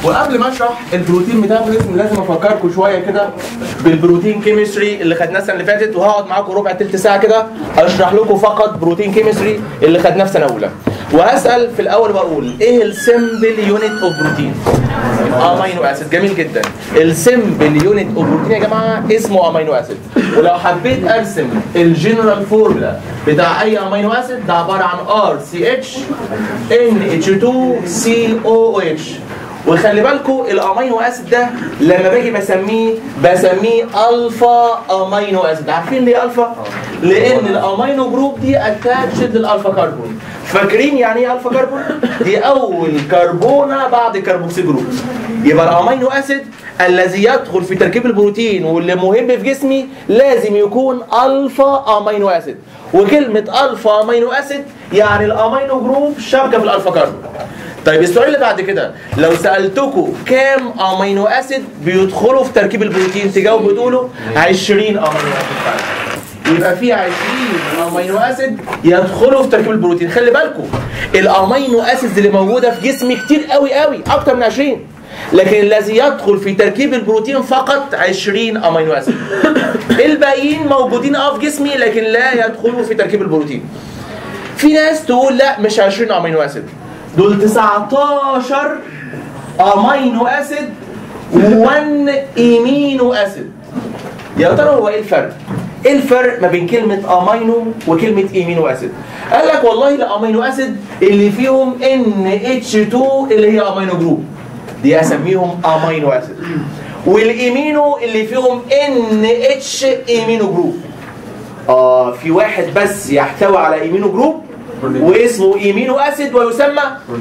وقبل ما اشرح البروتين ميتابوليزم لازم افكركم شويه كده بالبروتين كيمستري اللي خدناه السنه اللي فاتت وهقعد معاكم ربع تلت ساعه كده اشرح لكم فقط بروتين كيمستري اللي خدناه في سنه اولى وهسال في الاول واقول ايه السمبل يونت اوف بروتين امينو اسيد جميل جدا السمبل يونت اوف بروتين يا جماعه اسمه امينو اسيد ولو حبيت ارسم الجنرال فورمولا بتاع اي امينو اسيد ده عباره عن ار سي اتش ان اتش 2 سي او اتش وخلي بالكم الامينو اسيد ده لما باجي بسميه بسميه الفا امينو اسيد عارفين ليه الفا لان الامينو جروب دي اتاتشد للالفا كربون فاكرين يعني ايه الفا كربون دي اول كربونه بعد كربوكسيل جروب يبقى الامينو اسيد الذي يدخل في تركيب البروتين واللي مهم في جسمي لازم يكون الفا امينو اسيد وكلمه الفا امينو اسيد يعني الامينو جروب شابكه في الالفا كربون طيب السؤال اللي بعد كده لو سالتكم كام امينو اسيد بيدخلوا في تركيب البروتين تجاوبوا تقولوا 20 امينو اسيد فعلا يبقى في 20 امينو اسيد يدخلوا في تركيب البروتين خلي بالكم الامينو اسيد اللي موجوده في جسمي كتير قوي قوي اكتر من 20 لكن الذي يدخل في تركيب البروتين فقط 20 امينو اسيد الباقيين موجودين اه في جسمي لكن لا يدخلوا في تركيب البروتين في ناس تقول لا مش 20 امينو اسيد دول 19 امينو اسيد و1 ايمينو اسيد يا ترى هو ايه الفرق؟ ايه الفرق ما بين كلمة امينو وكلمة ايمينو اسيد؟ قال لك والله الامينو اسيد اللي فيهم ان اتش 2 اللي هي امينو جروب دي اسميهم امينو اسيد والايمينو اللي فيهم ان اتش ايمينو جروب اه في واحد بس يحتوي على ايمينو جروب واسمه ايمينو اسيد ويسمى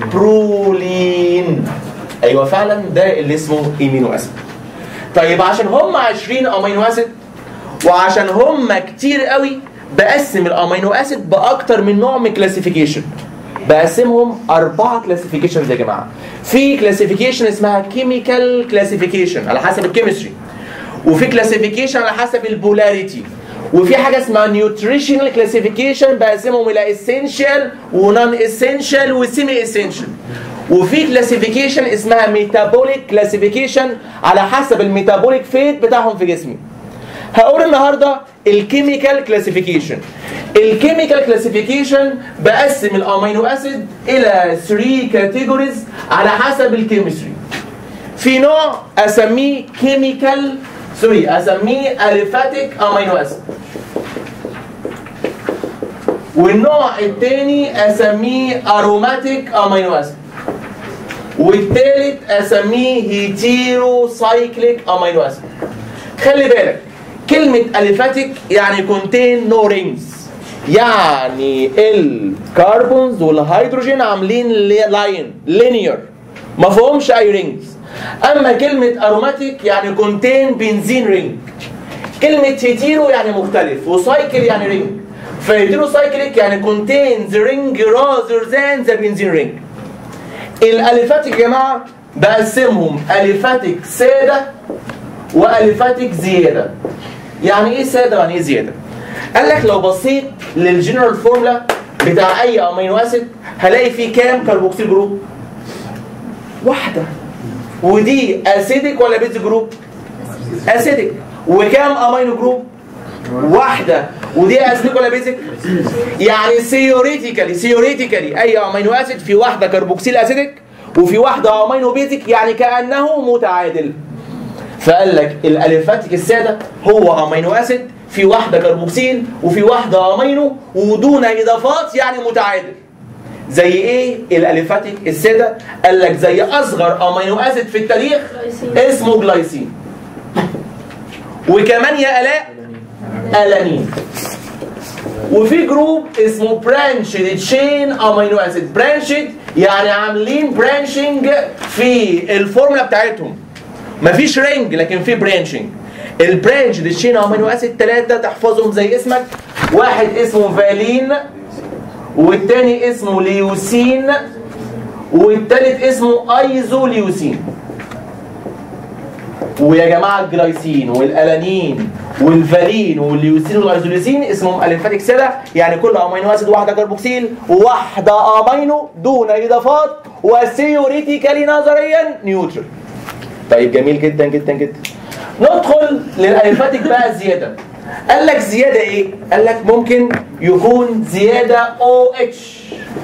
برولين ايوه فعلا ده اللي اسمه ايمينو اسيد طيب عشان هم 20 امينو اسيد وعشان هم كتير قوي بقسم الامينو اسيد باكتر من نوع من كلاسيفيكيشن بقسمهم اربعه كلاسيفيكيشنز يا جماعه في كلاسيفيكيشن اسمها كيميكال كلاسيفيكيشن على حسب الكيمستري وفي كلاسيفيكيشن على حسب البولاريتي وفي حاجه اسمها نيوتريشنال كلاسيفيكيشن بقسمهم الى اسينشال ونون اسينشال وسيمي اسينشال وفي كلاسيفيكيشن اسمها ميتابوليك كلاسيفيكيشن على حسب الميتابوليك فيت بتاعهم في جسمي هقول النهارده الكيميكال كلاسيفيكيشن الكيميكال كلاسيفيكيشن بقسم الامينو اسيد الى 3 كاتيجوريز على حسب الكيمستري في نوع اسميه كيميكال سوري اسميه اليفاتيك امينو اسيد والنوع الثاني اسميه اروماتيك امينو اسيد والثالث اسميه هيتيرو سايكليك امينو اسيد خلي بالك كلمة اليفاتيك يعني كونتين نو رينجز يعني الكربونز والهيدروجين عاملين لاين لينير ما فيهمش اي رينجز اما كلمة اروماتيك يعني كونتين بنزين رينج كلمة هيتيرو يعني مختلف وسايكل يعني رينج فهيتيرو سايكليك يعني كونتينز رينج راذر ذان ذا بنزين رينج الاليفاتيك يا جماعة بقسمهم اليفاتيك سادة واليفاتيك زيادة يعني ايه سادة ويعني ايه زيادة قال لك لو بصيت للجنرال فورمولا بتاع اي امينو اسيد هلاقي فيه كام كربوكسيل جروب واحدة ودي اسيدك ولا بيز جروب اسيدك وكام امينو جروب واحدة ودي اسيدك ولا بيزك يعني ثيوريتيكالي ثيوريتيكالي اي امينو اسيد في واحدة كربوكسيل اسيدك وفي واحدة امينو بيزك يعني كأنه متعادل فقال لك الاليفاتيك السادة هو امينو اسيد في واحدة كربوكسيل وفي واحدة امينو ودون اضافات يعني متعادل زي ايه الاليفاتيك السادة قال لك زي اصغر امينو اسيد في التاريخ اسمه جلايسين وكمان يا الاء الانين وفي جروب اسمه برانشد تشين امينو اسيد برانشد يعني عاملين برانشنج في الفورمولا بتاعتهم مفيش رينج لكن في برانشنج البرانش تشين امينو اسيد ثلاثه تحفظهم زي اسمك واحد اسمه فالين والتاني اسمه ليوسين والتالت اسمه ايزوليوسين ويا جماعه الجلايسين والالانين والفالين والليوسين والايزوليوسين اسمهم اليفاتيك سيلا يعني كل امينو اسيد واحده كربوكسيل وواحده امينو دون اضافات وثيوريتيكالي نظريا نيوترال طيب جميل جدا جدا جدا ندخل للالفاتيك بقى زياده قال لك زياده ايه قال لك ممكن يكون زياده او اتش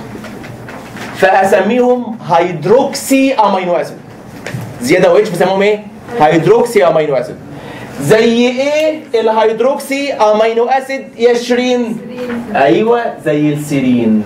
فاسميهم هيدروكسي امينو اسيد زياده او اتش بسموهم ايه هيدروكسي امينو اسيد زي ايه الهيدروكسي امينو اسيد يا شيرين ايوه زي السيرين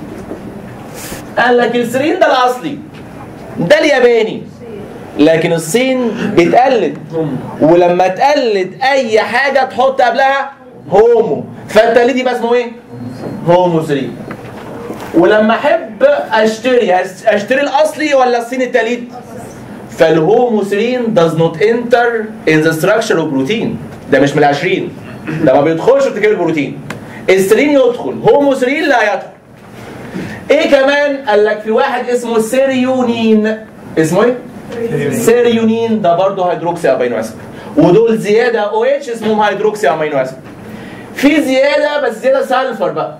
قال لك السيرين ده الاصلي ده الياباني لكن الصين بتقلد ولما تقلد اي حاجه تحط قبلها هومو فالتقليد يبقى اسمه ايه هومو سيرين ولما احب اشتري اشتري الاصلي ولا الصين التقليد فالهوموسيرين does not enter in the structure of protein ده مش من العشرين ده ما بيدخلش في تركيب البروتين السيرين يدخل هوموسيرين لا يدخل ايه كمان قال لك في واحد اسمه سيريونين اسمه ايه سيريونين ده برضه هيدروكسي امينو اسيد ودول زياده او اتش اسمهم هيدروكسي امينو اسيد في زياده بس زياده سلفر بقى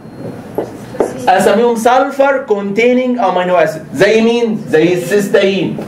اسميهم سلفر كونتيننج امينو اسيد زي مين زي السيستاين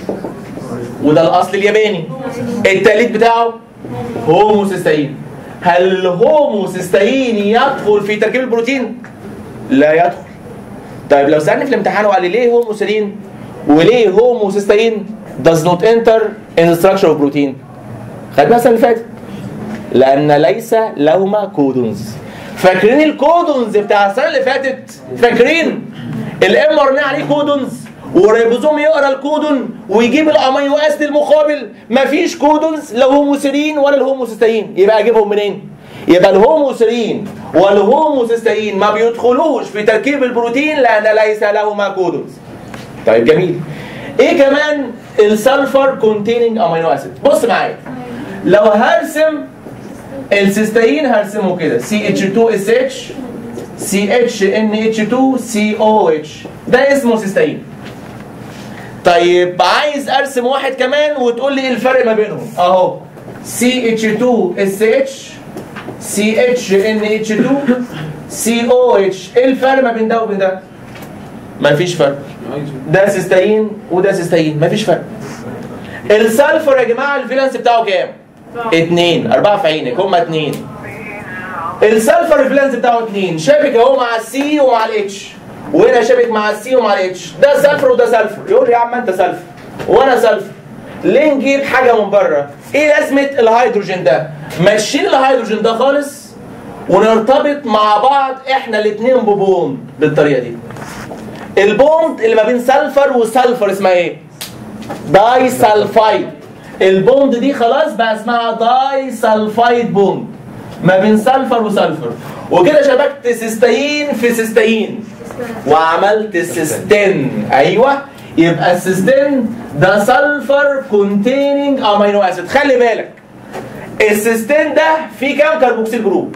وده الاصل الياباني التقليد بتاعه هوموسيستاين هل الهوموسيستاين يدخل في تركيب البروتين لا يدخل طيب لو سالني في الامتحان وقال لي ليه هوموسيرين وليه هوموسيستاين does not enter in the structure of protein خدناها السنه اللي فاتت لان ليس لهما كودونز فاكرين الكودونز بتاع السنه اللي فاتت فاكرين الام ار ان عليه كودونز والريبوزوم يقرا الكودون ويجيب الامينو اسيد المقابل مفيش كودونز لا هوموسيرين ولا الهوموسيستاين يبقى اجيبهم منين؟ يبقى الهوموسيرين والهوموسيستاين ما بيدخلوش في تركيب البروتين لان ليس لهما كودونز. طيب جميل. ايه كمان السلفر كونتيننج امينو اسيد؟ بص معايا. لو هرسم السيستاين هرسمه كده سي اتش 2 اس اتش سي اتش ان اتش 2 سي او اتش ده اسمه سيستاين. طيب عايز ارسم واحد كمان وتقول لي ايه الفرق ما بينهم اهو سي اتش 2 اس اتش سي اتش ان اتش 2 سي او اتش ايه الفرق ما بين ده وبين ده مفيش فرق ده سيستاين وده سيستاين مفيش فرق السلفر يا جماعه الفالنس بتاعه كام اتنين اربعه في عينك هما اتنين السلفر الفالنس بتاعه اتنين شابك اهو مع السي ومع الاتش وهنا شابك مع السي ومع الاتش ده سلفر وده سلفر يقول لي يا عم انت سلفر وانا سلفر ليه نجيب حاجه من بره ايه لازمه الهيدروجين ده ما نشيل الهيدروجين ده خالص ونرتبط مع بعض احنا الاثنين ببوند بالطريقه دي البوند اللي ما بين سلفر وسلفر اسمها ايه داي سلفايد البوند دي خلاص بقى اسمها داي سلفايد بوند ما بين سلفر وسلفر وكده شبكت سيستاين في سيستاين وعملت سيستين ايوه يبقى السيستين ده سلفر كونتيننج امينو اسيد خلي بالك السيستين ده فيه كام كربوكسيل جروب؟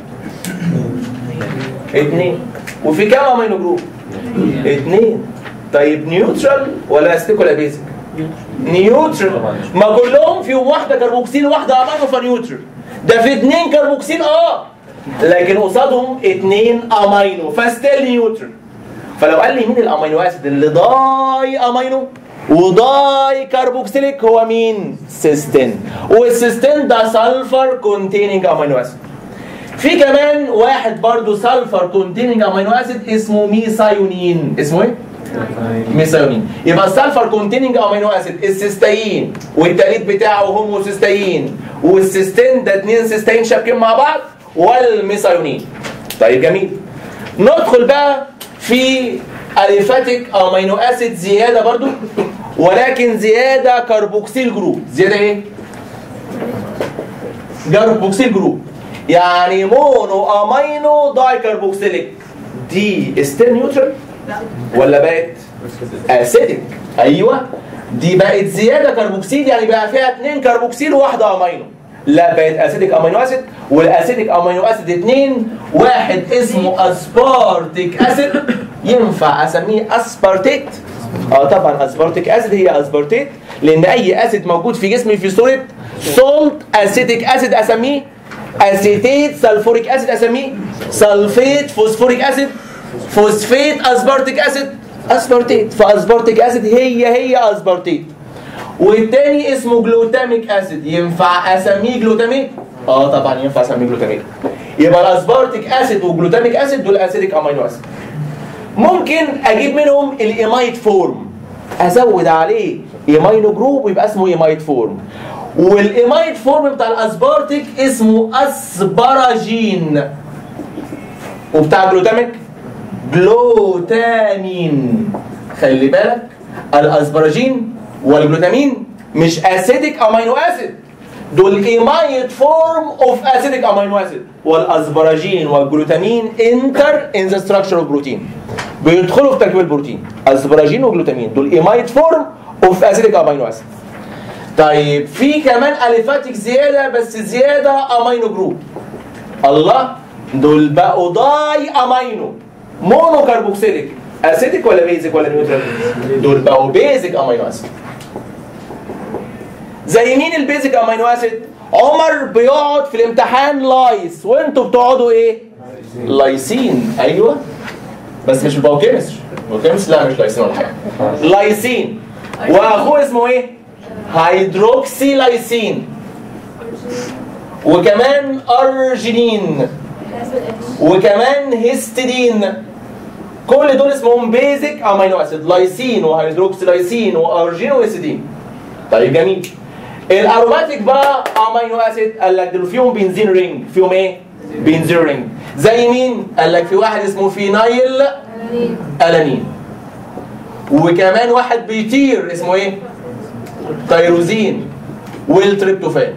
اتنين وفي كام امينو جروب؟ اتنين طيب نيوترال ولا استيك ولا بيزك؟ نيوترال ما كلهم فيهم واحده كربوكسيل واحده امينو فنيوترال ده في اتنين كربوكسيل اه لكن قصادهم اتنين امينو فستيل نيوترال فلو قال لي مين الامينو اسيد اللي ضاي امينو وداي كربوكسيليك هو مين؟ سيستين والسيستين ده سلفر كونتيننج امينو اسيد في كمان واحد برضو سلفر كونتيننج امينو اسيد اسمه ميثايونين اسمه ايه؟ ميثايونين يبقى السلفر كونتيننج امينو اسيد السيستين والتاليت بتاعه هوموسيستين والسيستين ده اتنين سيستين شابكين مع بعض والميثايونين طيب جميل ندخل بقى في اليفاتيك امينو اسيد زياده برضو ولكن زياده كربوكسيل جروب زياده ايه كربوكسيل جروب يعني مونو امينو داي كربوكسيليك دي استيل نيوترال ولا بقت اسيدك ايوه دي بقت زياده كربوكسيل يعني بقى فيها اثنين كربوكسيل وواحده امينو لا بقت اسيدك امينو اسيد والاسيدك امينو اسيد اثنين واحد اسمه اسبارتيك اسيد ينفع اسميه اسبارتيت اه طبعا اسبارتيك اسيد هي اسبارتيت لان اي اسيد موجود في جسمي في صوره سولت اسيتيك اسيد اسميه اسيتيت سلفوريك اسيد اسميه سلفيت فوسفوريك اسيد فوسفيت اسبارتيك اسيد اسبارتيت فاسبارتيك اسيد هي هي اسبارتيت والتاني اسمه جلوتاميك اسيد ينفع اسميه جلوتاميك اه طبعا ينفع اسميه جلوتاميك يبقى الاسبارتيك اسيد والجلوتاميك اسيد دول اسيديك امينو اسيد ممكن اجيب منهم الايمايد فورم ازود عليه ايماينو جروب ويبقى اسمه ايمايد فورم والايمايد فورم بتاع الاسبارتيك اسمه اسبراجين وبتاع الجلوتاميك جلوتامين خلي بالك الاسبراجين والجلوتامين مش اسيديك امينو اسيد دول ايمايد فورم اوف اسيديك امينو اسيد والاسبراجين والجلوتامين انتر ان ذا ستراكشر اوف بروتين بيدخلوا في تركيب البروتين اسبراجين وجلوتامين دول ايمايد فورم اوف اسيديك امينو اسيد طيب في كمان اليفاتيك زياده بس زياده امينو جروب الله دول بقوا داي امينو مونو كربوكسيليك اسيديك ولا بيزك ولا نيوترال دول بقوا بيزك امينو اسيد زي مين البيزك امينو اسيد عمر بيقعد في الامتحان لايس وانتوا بتقعدوا ايه لايسين ايوه بس مش باوكيمستري باوكيمستري لا مش لايسين ولا حاجه لايسين واخوه اسمه ايه هيدروكسي لايسين وكمان ارجينين وكمان هيستidine كل دول اسمهم بيزك امينو اسيد لايسين وهيدروكسي لايسين وارجين وهيستidine طيب جميل الاروماتيك بقى امينو اسيد قال لك دول فيهم بنزين رينج فيهم ايه بنزين رينج زي مين قال لك في واحد اسمه فينايل الانين وكمان واحد بيطير اسمه ايه تيروزين والتريبتوفان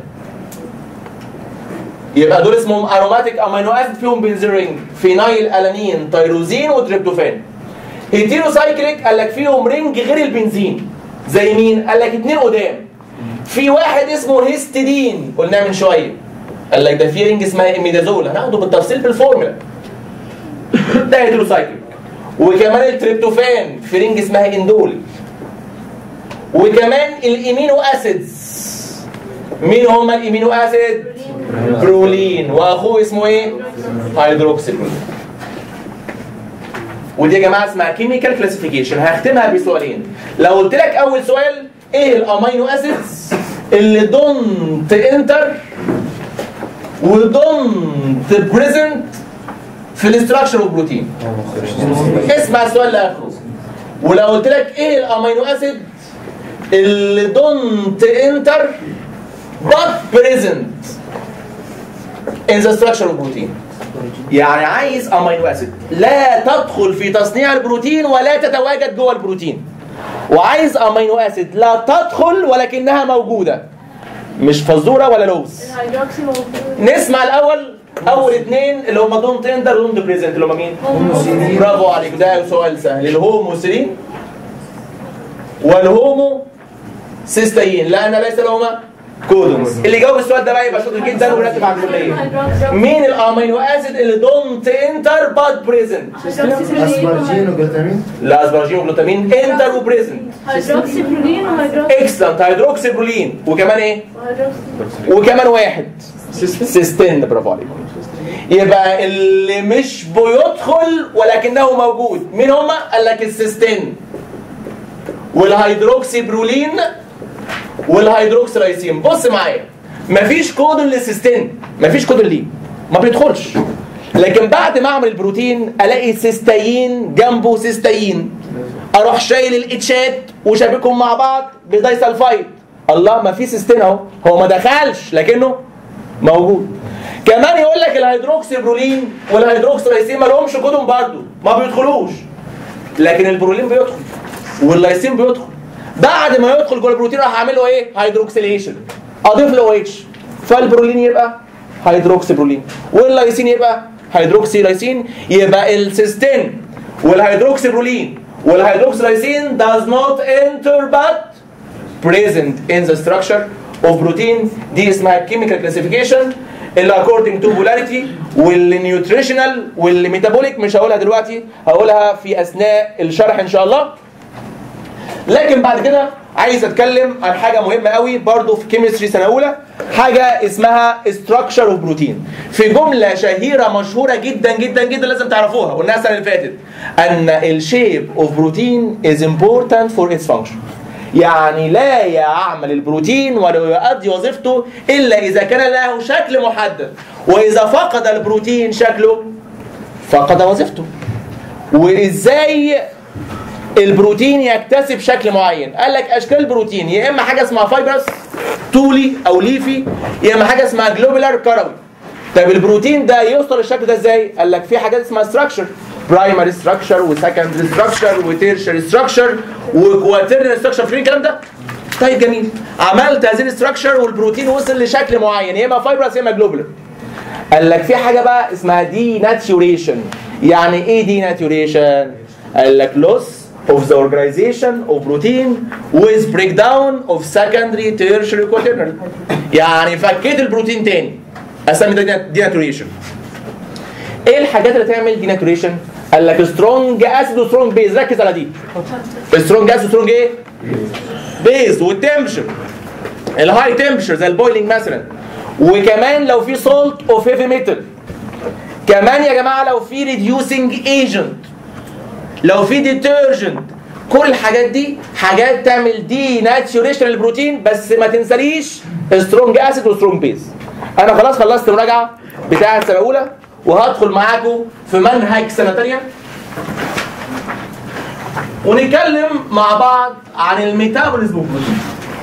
يبقى دول اسمهم اروماتيك امينو اسيد فيهم بنزين رينج فينايل الانين تيروزين وتريبتوفان هيتيروسايكليك قال لك فيهم رينج غير البنزين زي مين قال لك اتنين قدام في واحد اسمه هيستidine قلناه من شويه قال لك ده في رينج اسمها اميدازول هناخده بالتفصيل في الفورمولا ده هيتيروسايكليك وكمان التريبتوفان في رينج اسمها اندول وكمان الامينو اسيدز مين هم الامينو اسيد برولين واخوه اسمه ايه هيدروكسي برولين ودي يا جماعه اسمها كيميكال كلاسيفيكيشن هختمها بسؤالين لو قلت لك اول سؤال ايه الامينو اسيدز اللي دونت انتر ودونت بريزنت في الاستراكشر اوف بروتين اسمع السؤال لاخره ولو قلت لك ايه الامينو اسيد اللي دونت انتر but present in the structure of protein يعني عايز امينو اسيد لا تدخل في تصنيع البروتين ولا تتواجد جوه البروتين وعايز امينو اسيد لا تدخل ولكنها موجوده مش فزوره ولا لوز الهيدروكسي موجود نسمع الاول اول اثنين اللي هم دون تندر ودون بريزنت اللي هم مين؟ برافو عليك ده سؤال سهل الهوموسيرين والهومو سيستين لان ليس لهما كودونز اللي جاوب السؤال ده بقى يبقى شاطر جدا وراتب على الكليه مين الامينو اسيد اللي دونت انتر بات بريزنت اسبرجين وجلوتامين لا اسبرجين وجلوتامين انتر وبريزنت هيدروكسي برولين وهيدروكسي اكسلنت هيدروكسيبرولين وكمان ايه وكمان واحد سيستين برافو عليك يبقى اللي مش بيدخل ولكنه موجود مين هما قال لك السيستين والهيدروكسيبرولين والهيدروكسيلايسين بص معايا مفيش كودون للسيستين مفيش كودون ليه ما بيدخلش لكن بعد ما اعمل البروتين الاقي سيستين جنبه سيستين اروح شايل الاتشات وشابكهم مع بعض بداي سلفايد الله ما في سيستين اهو هو ما دخلش لكنه موجود كمان يقول لك الهيدروكسيبرولين والهيدروكسيلايسين ما لهمش كودون برضه ما بيدخلوش لكن البرولين بيدخل واللايسين بيدخل بعد ما يدخل جوه البروتين راح اعمل له ايه هيدروكسيليشن اضيف له او اتش فالبرولين يبقى هيدروكسيبرولين واللايسين يبقى هيدروكسيلايسين يبقى السيستين والهيدروكسيبرولين والهيدروكسيلايسين does not enter but present in the structure of protein دي اسمها chemical classification اللي according to polarity واللي nutritional واللي metabolic مش هقولها دلوقتي هقولها في اثناء الشرح ان شاء الله لكن بعد كده عايز اتكلم عن حاجه مهمه قوي برضو في كيمستري سنه اولى حاجه اسمها structure اوف بروتين في جمله شهيره مشهوره جدا جدا جدا لازم تعرفوها قلناها السنه اللي فاتت ان الشيب اوف بروتين از important فور its function يعني لا يعمل البروتين ولا يؤدي وظيفته الا اذا كان له شكل محدد واذا فقد البروتين شكله فقد وظيفته وازاي البروتين يكتسب شكل معين قال لك اشكال البروتين يا اما حاجه اسمها فايبرس طولي او ليفي يا اما حاجه اسمها جلوبولار كروي طب البروتين ده يوصل للشكل ده ازاي قال لك في حاجات اسمها ستراكشر برايمري ستراكشر وسكندري ستراكشر وتيرشري ستراكشر وكواترنري ستراكشر فاكرين الكلام ده طيب جميل عملت هذه الستراكشر والبروتين وصل لشكل معين يا اما فايبرس يا اما جلوبولار قال لك في حاجه بقى اسمها دي ناتيوريشن يعني ايه دي ناتيوريشن قال لك loss of the organization of protein with breakdown of secondary tertiary quaternary يعني فكيت البروتين تاني اسمي ده دي ناتوريشن ايه الحاجات اللي تعمل دي ناتوريشن قال لك سترونج اسيد وسترونج بيز ركز على دي سترونج اسيد وسترونج ايه بيز والتمبشر الهاي تمبشر زي البويلنج مثلا وكمان لو في سولت اوف هيفي ميتال كمان يا جماعه لو في ريديوسنج ايجنت لو في ديترجنت كل الحاجات دي حاجات تعمل دي ناتيوريشن للبروتين بس ما تنساليش سترونج اسيد وسترونج بيز انا خلاص خلصت المراجعه بتاعه سنه اولى وهدخل معاكم في منهج سنه ثانيه ونتكلم مع بعض عن الميتابوليزم اوف بروتين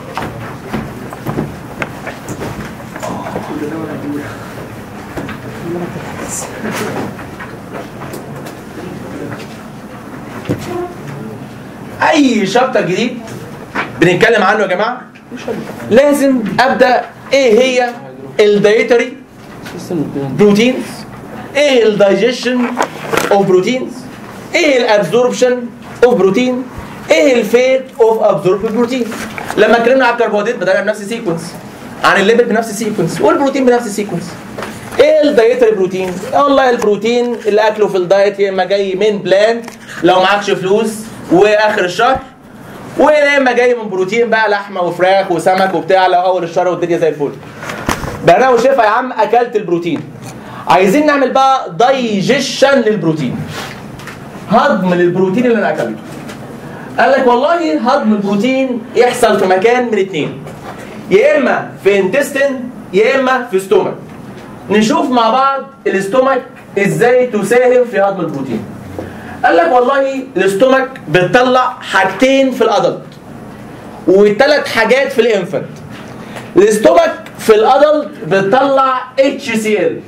اي شابتر جديد بنتكلم عنه يا جماعه لازم ابدا ايه هي الدايتري بروتينز ايه الدايجيشن اوف بروتينز ايه الابزوربشن اوف بروتين ايه الفيت اوف ابزورب بروتين لما اتكلمنا على الكربوهيدرات بدانا بنفس السيكونس عن الليبيد بنفس السيكونس والبروتين بنفس السيكونس ايه الدايتري بروتين والله البروتين اللي اكله في الدايت يا اما جاي من بلانت لو معكش فلوس واخر الشهر ويا اما جاي من بروتين بقى لحمه وفراخ وسمك وبتاع لو اول الشهر والدنيا زي الفل بقى انا وشيفا يا عم اكلت البروتين عايزين نعمل بقى دايجيشن للبروتين هضم للبروتين اللي انا اكلته قال لك والله هضم البروتين يحصل في مكان من اتنين يا اما في انتستين يا اما في ستومك نشوف مع بعض الاستومك ازاي تساهم في هضم البروتين قال لك والله الاستومك بتطلع حاجتين في الادلت وثلاث حاجات في الانفنت الاستومك في الادلت بتطلع اتش سي ال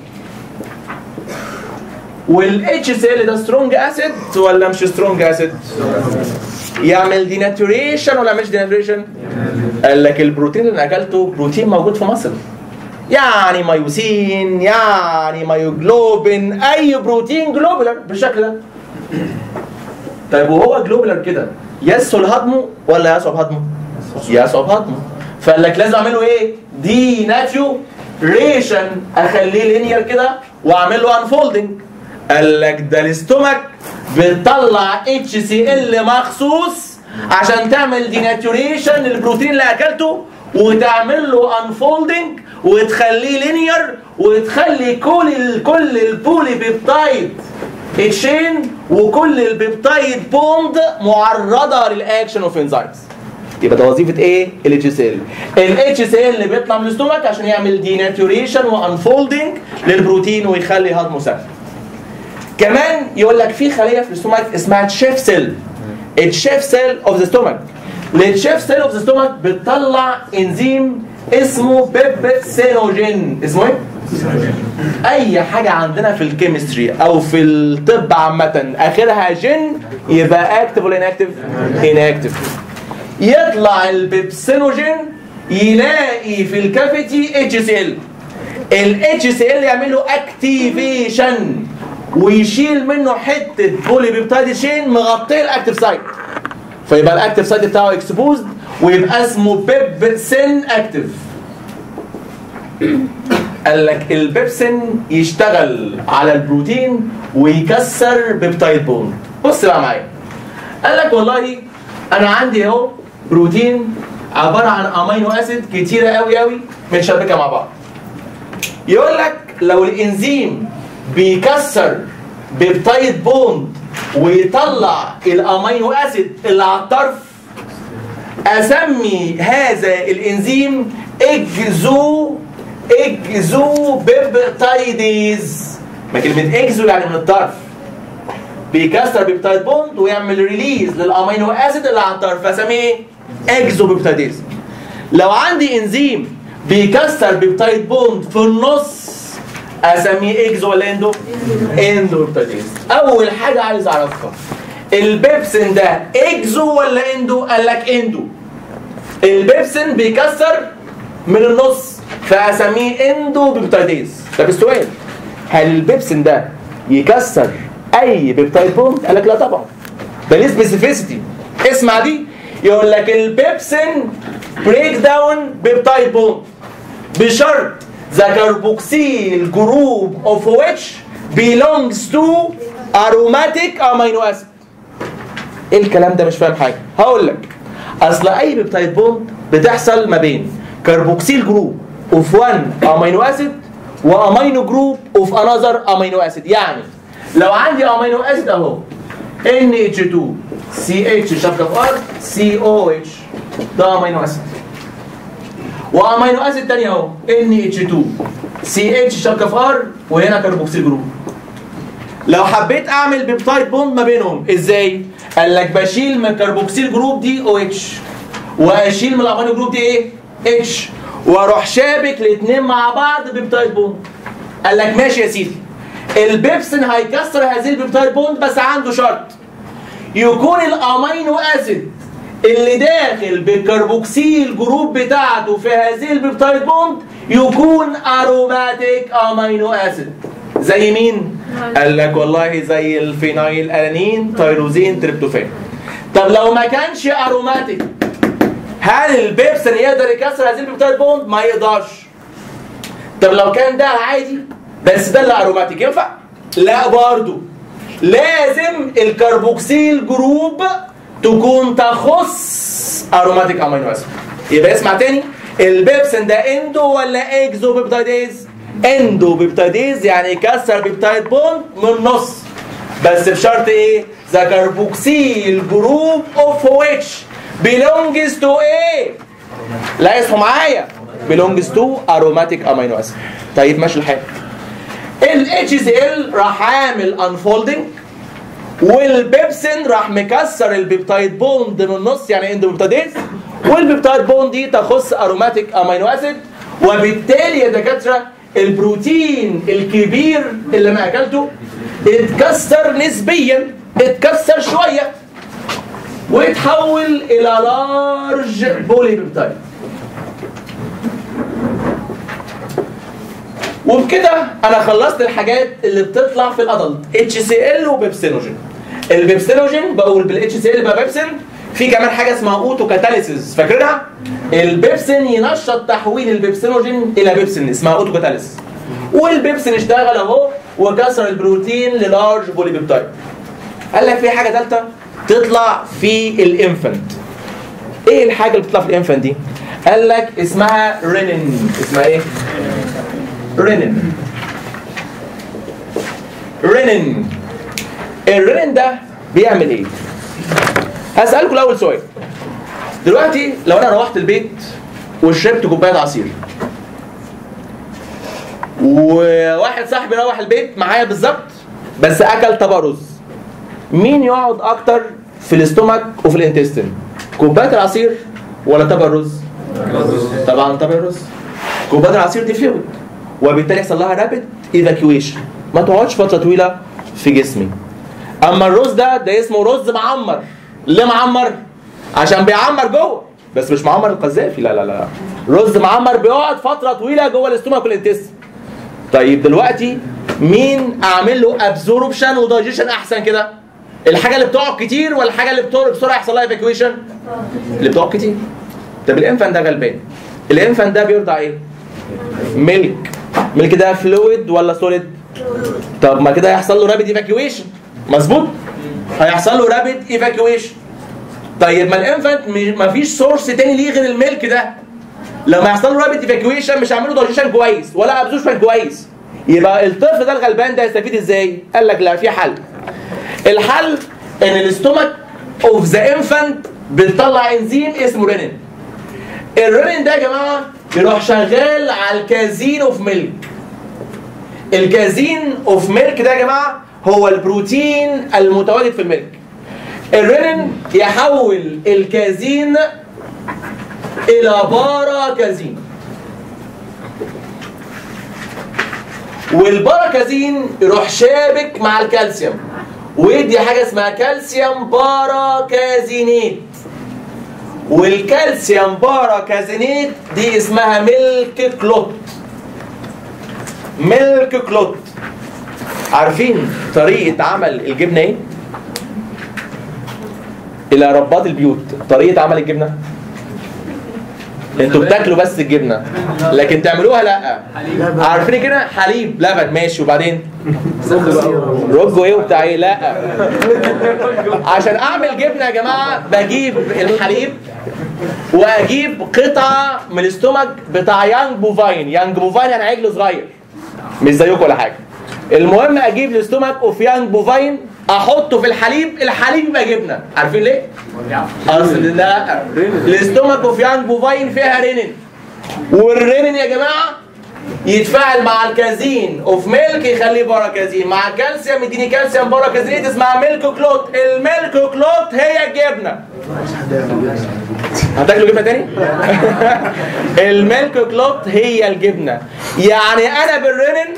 والاتش سي ال ده سترونج اسيد ولا مش سترونج اسيد يعمل ديناتوريشن ولا مش ديناتوريشن قال لك البروتين اللي اكلته بروتين موجود في مصر يعني مايوسين يعني مايوجلوبين اي بروتين جلوبولار بالشكل ده طيب وهو جلوبولار كده يسهل هضمه ولا يصعب هضمه؟ يصعب هضمه فقال لك لازم اعمله ايه؟ دي ناتيو ريشن اخليه لينير كده واعمل له انفولدنج قال لك ده الاستومك بتطلع اتش سي ال مخصوص عشان تعمل ديناتوريشن للبروتين اللي اكلته وتعمل له انفولدنج وتخليه لينير وتخلي كل ال كل البولي بيبتايد تشين وكل البيبتايد بوند معرضه للاكشن اوف انزيمز يبقى ده وظيفه ايه؟ الاتش سي ال الاتش سي ال اللي بيطلع من الاستومك عشان يعمل ديناتوريشن وانفولدنج للبروتين ويخلي هضمه سهل كمان يقول لك في خليه في الاستومك اسمها تشيف سيل التشيف سيل اوف ذا ستومك التشيف سيل اوف ذا ستومك بتطلع انزيم اسمه بيبسينوجين اسمه ايه؟ اي حاجه عندنا في الكيمستري او في الطب عامه اخرها جن يبقى اكتف ولا انكتف انكتف يطلع البيبسينوجين يلاقي في الكافيتي اتش سي ال الاتش سي ال يعمل له اكتيفيشن ويشيل منه حته بولي بيبتايد شين مغطيه الاكتف سايت فيبقى الاكتف سايت بتاعه اكسبوزد ويبقى اسمه بيبسين اكتف قال لك البيبسين يشتغل على البروتين ويكسر بيبتايد بوند بص بقى معايا قال لك والله انا عندي اهو بروتين عباره عن امينو اسيد كتيره قوي قوي متشبكه مع بعض يقول لك لو الانزيم بيكسر بيبتايد بوند ويطلع الامينو اسيد اللي على الطرف اسمي هذا الانزيم اجزو اجزو بيبتايديز ما كلمه اجزو يعني من الطرف بيكسر بيبتايد بوند ويعمل ريليز للامينو اسيد اللي على الطرف فاسميه ايه؟ اكزو بيبتايديز لو عندي انزيم بيكسر بيبتايد بوند في النص اسميه اكزو ولا اندو؟ اندو بيبتايديز اول حاجه عايز اعرفها البيبسين ده اكزو ولا اندو؟ قال لك اندو البيبسين بيكسر من النص فاسميه اندو بيبتايديز طب السؤال هل البيبسين ده يكسر اي بيبتايد بوند قال لك لا طبعا ده ليه سبيسيفيسيتي اسمع دي يقول لك البيبسين بريك داون بيبتايد بوند بشرط ذا كاربوكسيل جروب اوف which belongs to aromatic amino acid ايه الكلام ده مش فاهم حاجه هقول لك اصل اي بيبتايد بوند بتحصل ما بين كاربوكسيل جروب اوف 1 امينو اسيد وامينو جروب اوف انذر امينو اسيد يعني لو عندي امينو اسيد اهو NH2 CH شبكه في ار COH ده امينو اسيد وامينو اسيد تاني اهو NH2 CH شبكه في ار وهنا كاربوكسيل جروب لو حبيت اعمل بيبتايد بوند ما بينهم ازاي؟ قال لك بشيل من الكربوكسيل جروب دي او اتش واشيل من الامينو جروب دي ايه؟ اتش واروح شابك الاثنين مع بعض بيبتايد بوند قال لك ماشي يا سيدي البيبسين هيكسر هذه البيبتايد بوند بس عنده شرط يكون الامينو اسيد اللي داخل بالكربوكسيل جروب بتاعته في هذه البيبتايد بوند يكون اروماتيك امينو اسيد زي مين؟ قال لك والله زي الفينايل الانين تيروزين تريبتوفان طب لو ما كانش اروماتيك هل البيبسين يقدر يكسر هذه البيبتايد بوند؟ ما يقدرش طب لو كان ده عادي بس ده اللي اروماتيك ينفع؟ لا برضو لازم الكربوكسيل جروب تكون تخص اروماتيك امينو اسيد يبقى اسمع تاني البيبسين ده اندو ولا اكزو بيبتايديز؟ اندو بيبتايديز يعني يكسر بيبتايد بوند من النص بس بشرط ايه؟ ذا كربوكسيل جروب اوف which belongs to ايه؟ لا اصحوا معايا belongs to aromatic amino acid طيب ماشي الحال ال HCl راح عامل انفولدنج والبيبسين راح مكسر البيبتايد بوند من النص يعني اندو بيبتايديز والبيبتايد بوند دي تخص اروماتيك امينو اسيد وبالتالي يا دكاتره البروتين الكبير اللي ما اكلته اتكسر نسبيا اتكسر شويه ويتحول الى لارج بولي بيبتايد وبكده انا خلصت الحاجات اللي بتطلع في الادلت اتش سي ال وبيبسينوجين البيبسينوجين بقول بالاتش سي ال يبقى بيبسين في كمان حاجه اسمها اوتو كاتاليسيس فاكرينها البيبسين ينشط تحويل البيبسينوجين الى بيبسين اسمها اوتو كاتاليسيس والبيبسين اشتغل اهو وكسر البروتين للارج بولي بيبتايد قال لك في حاجه ثالثه تطلع في الانفنت ايه الحاجه اللي بتطلع في الانفنت دي قال لك اسمها رينين اسمها ايه رينين رينين الرينين ده بيعمل ايه هسألكم الأول سؤال دلوقتي لو أنا روحت البيت وشربت كوباية عصير وواحد صاحبي روح البيت معايا بالظبط بس أكل طبق رز مين يقعد أكتر في الاستومك وفي الانتستين كوباية العصير ولا طبق الرز؟ طبعا طبق الرز كوباية العصير دي فلويد وبالتالي يحصل لها رابid ايفاكيويشن ما تقعدش فترة طويلة في جسمي اما الرز ده ده اسمه رز معمر ليه معمر عشان بيعمر جوه بس مش معمر القذافي لا لا لا رز معمر بيقعد فتره طويله جوه الاستومك والانتست طيب دلوقتي مين اعمل له ابزوربشن ودايجيشن احسن كده الحاجه اللي بتقعد كتير ولا الحاجه اللي بتقعد بسرعه يحصل لها ايفاكيويشن اللي بتقعد كتير طب الانفان ده غلبان الانفان ده بيرضع ايه ميلك ميلك ده فلويد ولا سوليد طب ما كده هيحصل له رابيد ايفاكيويشن مظبوط هيحصل له رابيد ايفاكيويشن طيب ما الانفانت ما فيش سورس تاني ليه غير الميلك ده لما يحصل له رابيد ايفاكويشن مش هعمله دايجيشن كويس ولا ابزوربشن كويس يبقى الطفل ده الغلبان ده يستفيد ازاي؟ قال لك لا في حل الحل ان الاستومك اوف ذا انفانت بتطلع انزيم اسمه رينين الرينين ده يا جماعه يروح شغال على الكازين اوف ميلك الكازين اوف ميلك ده يا جماعه هو البروتين المتواجد في الميلك الرينين يحول الكازين الى بارا كازين والباراكازين يروح شابك مع الكالسيوم ويدي حاجه اسمها كالسيوم باراكازينيت والكالسيوم باراكازينيت دي اسمها ميلك كلوت ميلك كلوت عارفين طريقه عمل الجبنه ايه الى رباط البيوت طريقه عمل الجبنه انتوا بتاكلوا بس الجبنه لكن تعملوها لا عارفين كده حليب لبن ماشي وبعدين رجو ايه وبتاع ايه لا عشان اعمل جبنه يا جماعه بجيب الحليب واجيب قطعه من الاستومك بتاع يانج بوفاين يانج بوفاين يعني عجل صغير مش زيكم ولا حاجه المهم اجيب الاستومك اوف يانج بوفاين احطه في الحليب الحليب يبقى جبنه عارفين ليه اصل لا الاستومك اوف يانج بوفاين فيها رينين والرينين يا جماعه يتفاعل مع الكازين اوف ميلك يخليه باراكازين مع الكالسيوم يديني كالسيوم باراكازينيت اسمها ميلك كلوت الميلك كلوت هي الجبنه هتاكلوا جبنه تاني؟ الميلك كلوت هي الجبنه يعني انا بالرينين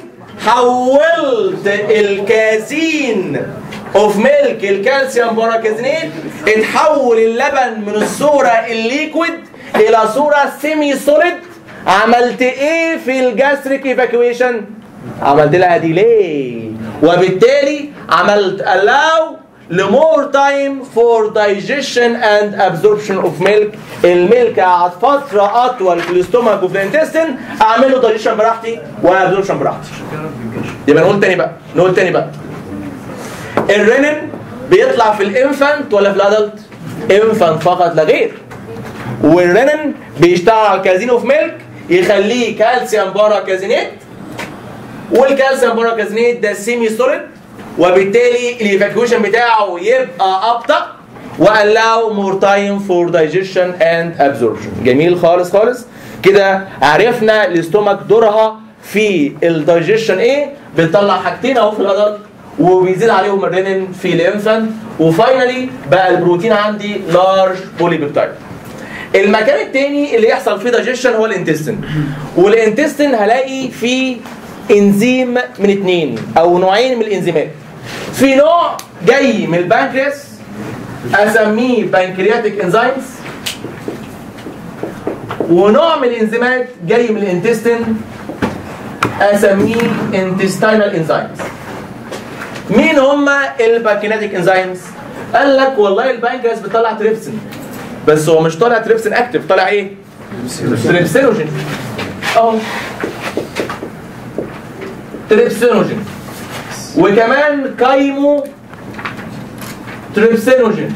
حولت الكازين اوف ميلك الكالسيوم باراكازينيت اتحول اللبن من الصوره الليكويد الى صوره سيمي سوليد عملت ايه في الجاستريك ايفاكويشن عملت لها ديلي وبالتالي عملت allow لمور تايم فور digestion اند absorption اوف ميلك الميلك قعد فتره اطول في الاستومك وفي الانتستين اعمل له digestion براحتي وابزوربشن براحتي يبقى نقول تاني بقى نقول تاني بقى الرينين بيطلع في الانفانت ولا في الادلت انفانت فقط لا غير والرينين بيشتغل على الكازين اوف ميلك يخليه كالسيوم باراكازينيت والكالسيوم باراكازينيت ده سيمي سوليد وبالتالي الايفاكويشن بتاعه يبقى ابطا والlow more time for digestion and absorption جميل خالص خالص كده عرفنا الاستومك دورها في الدايجيشن ايه بتطلع حاجتين اهو في الادلت وبيزيد عليهم الرينين في الانفانت وفاينلي بقى البروتين عندي لارج بولي بيبتايد المكان التاني اللي يحصل فيه دايجيشن هو الانتستين والانتستين هلاقي فيه انزيم من اتنين او نوعين من الانزيمات في نوع جاي من البنكرياس اسميه بنكرياتيك انزيمز ونوع من الانزيمات جاي من الانتستين اسميه انتستينال انزيمز مين هما البنكرياتيك انزيمز قال لك والله البنكرياس بيطلع تريبسين بس هو مش طالع تريبسين اكتف طالع ايه تريبسينوجين اهو تريبسينوجين وكمان كايمو تريبسينوجين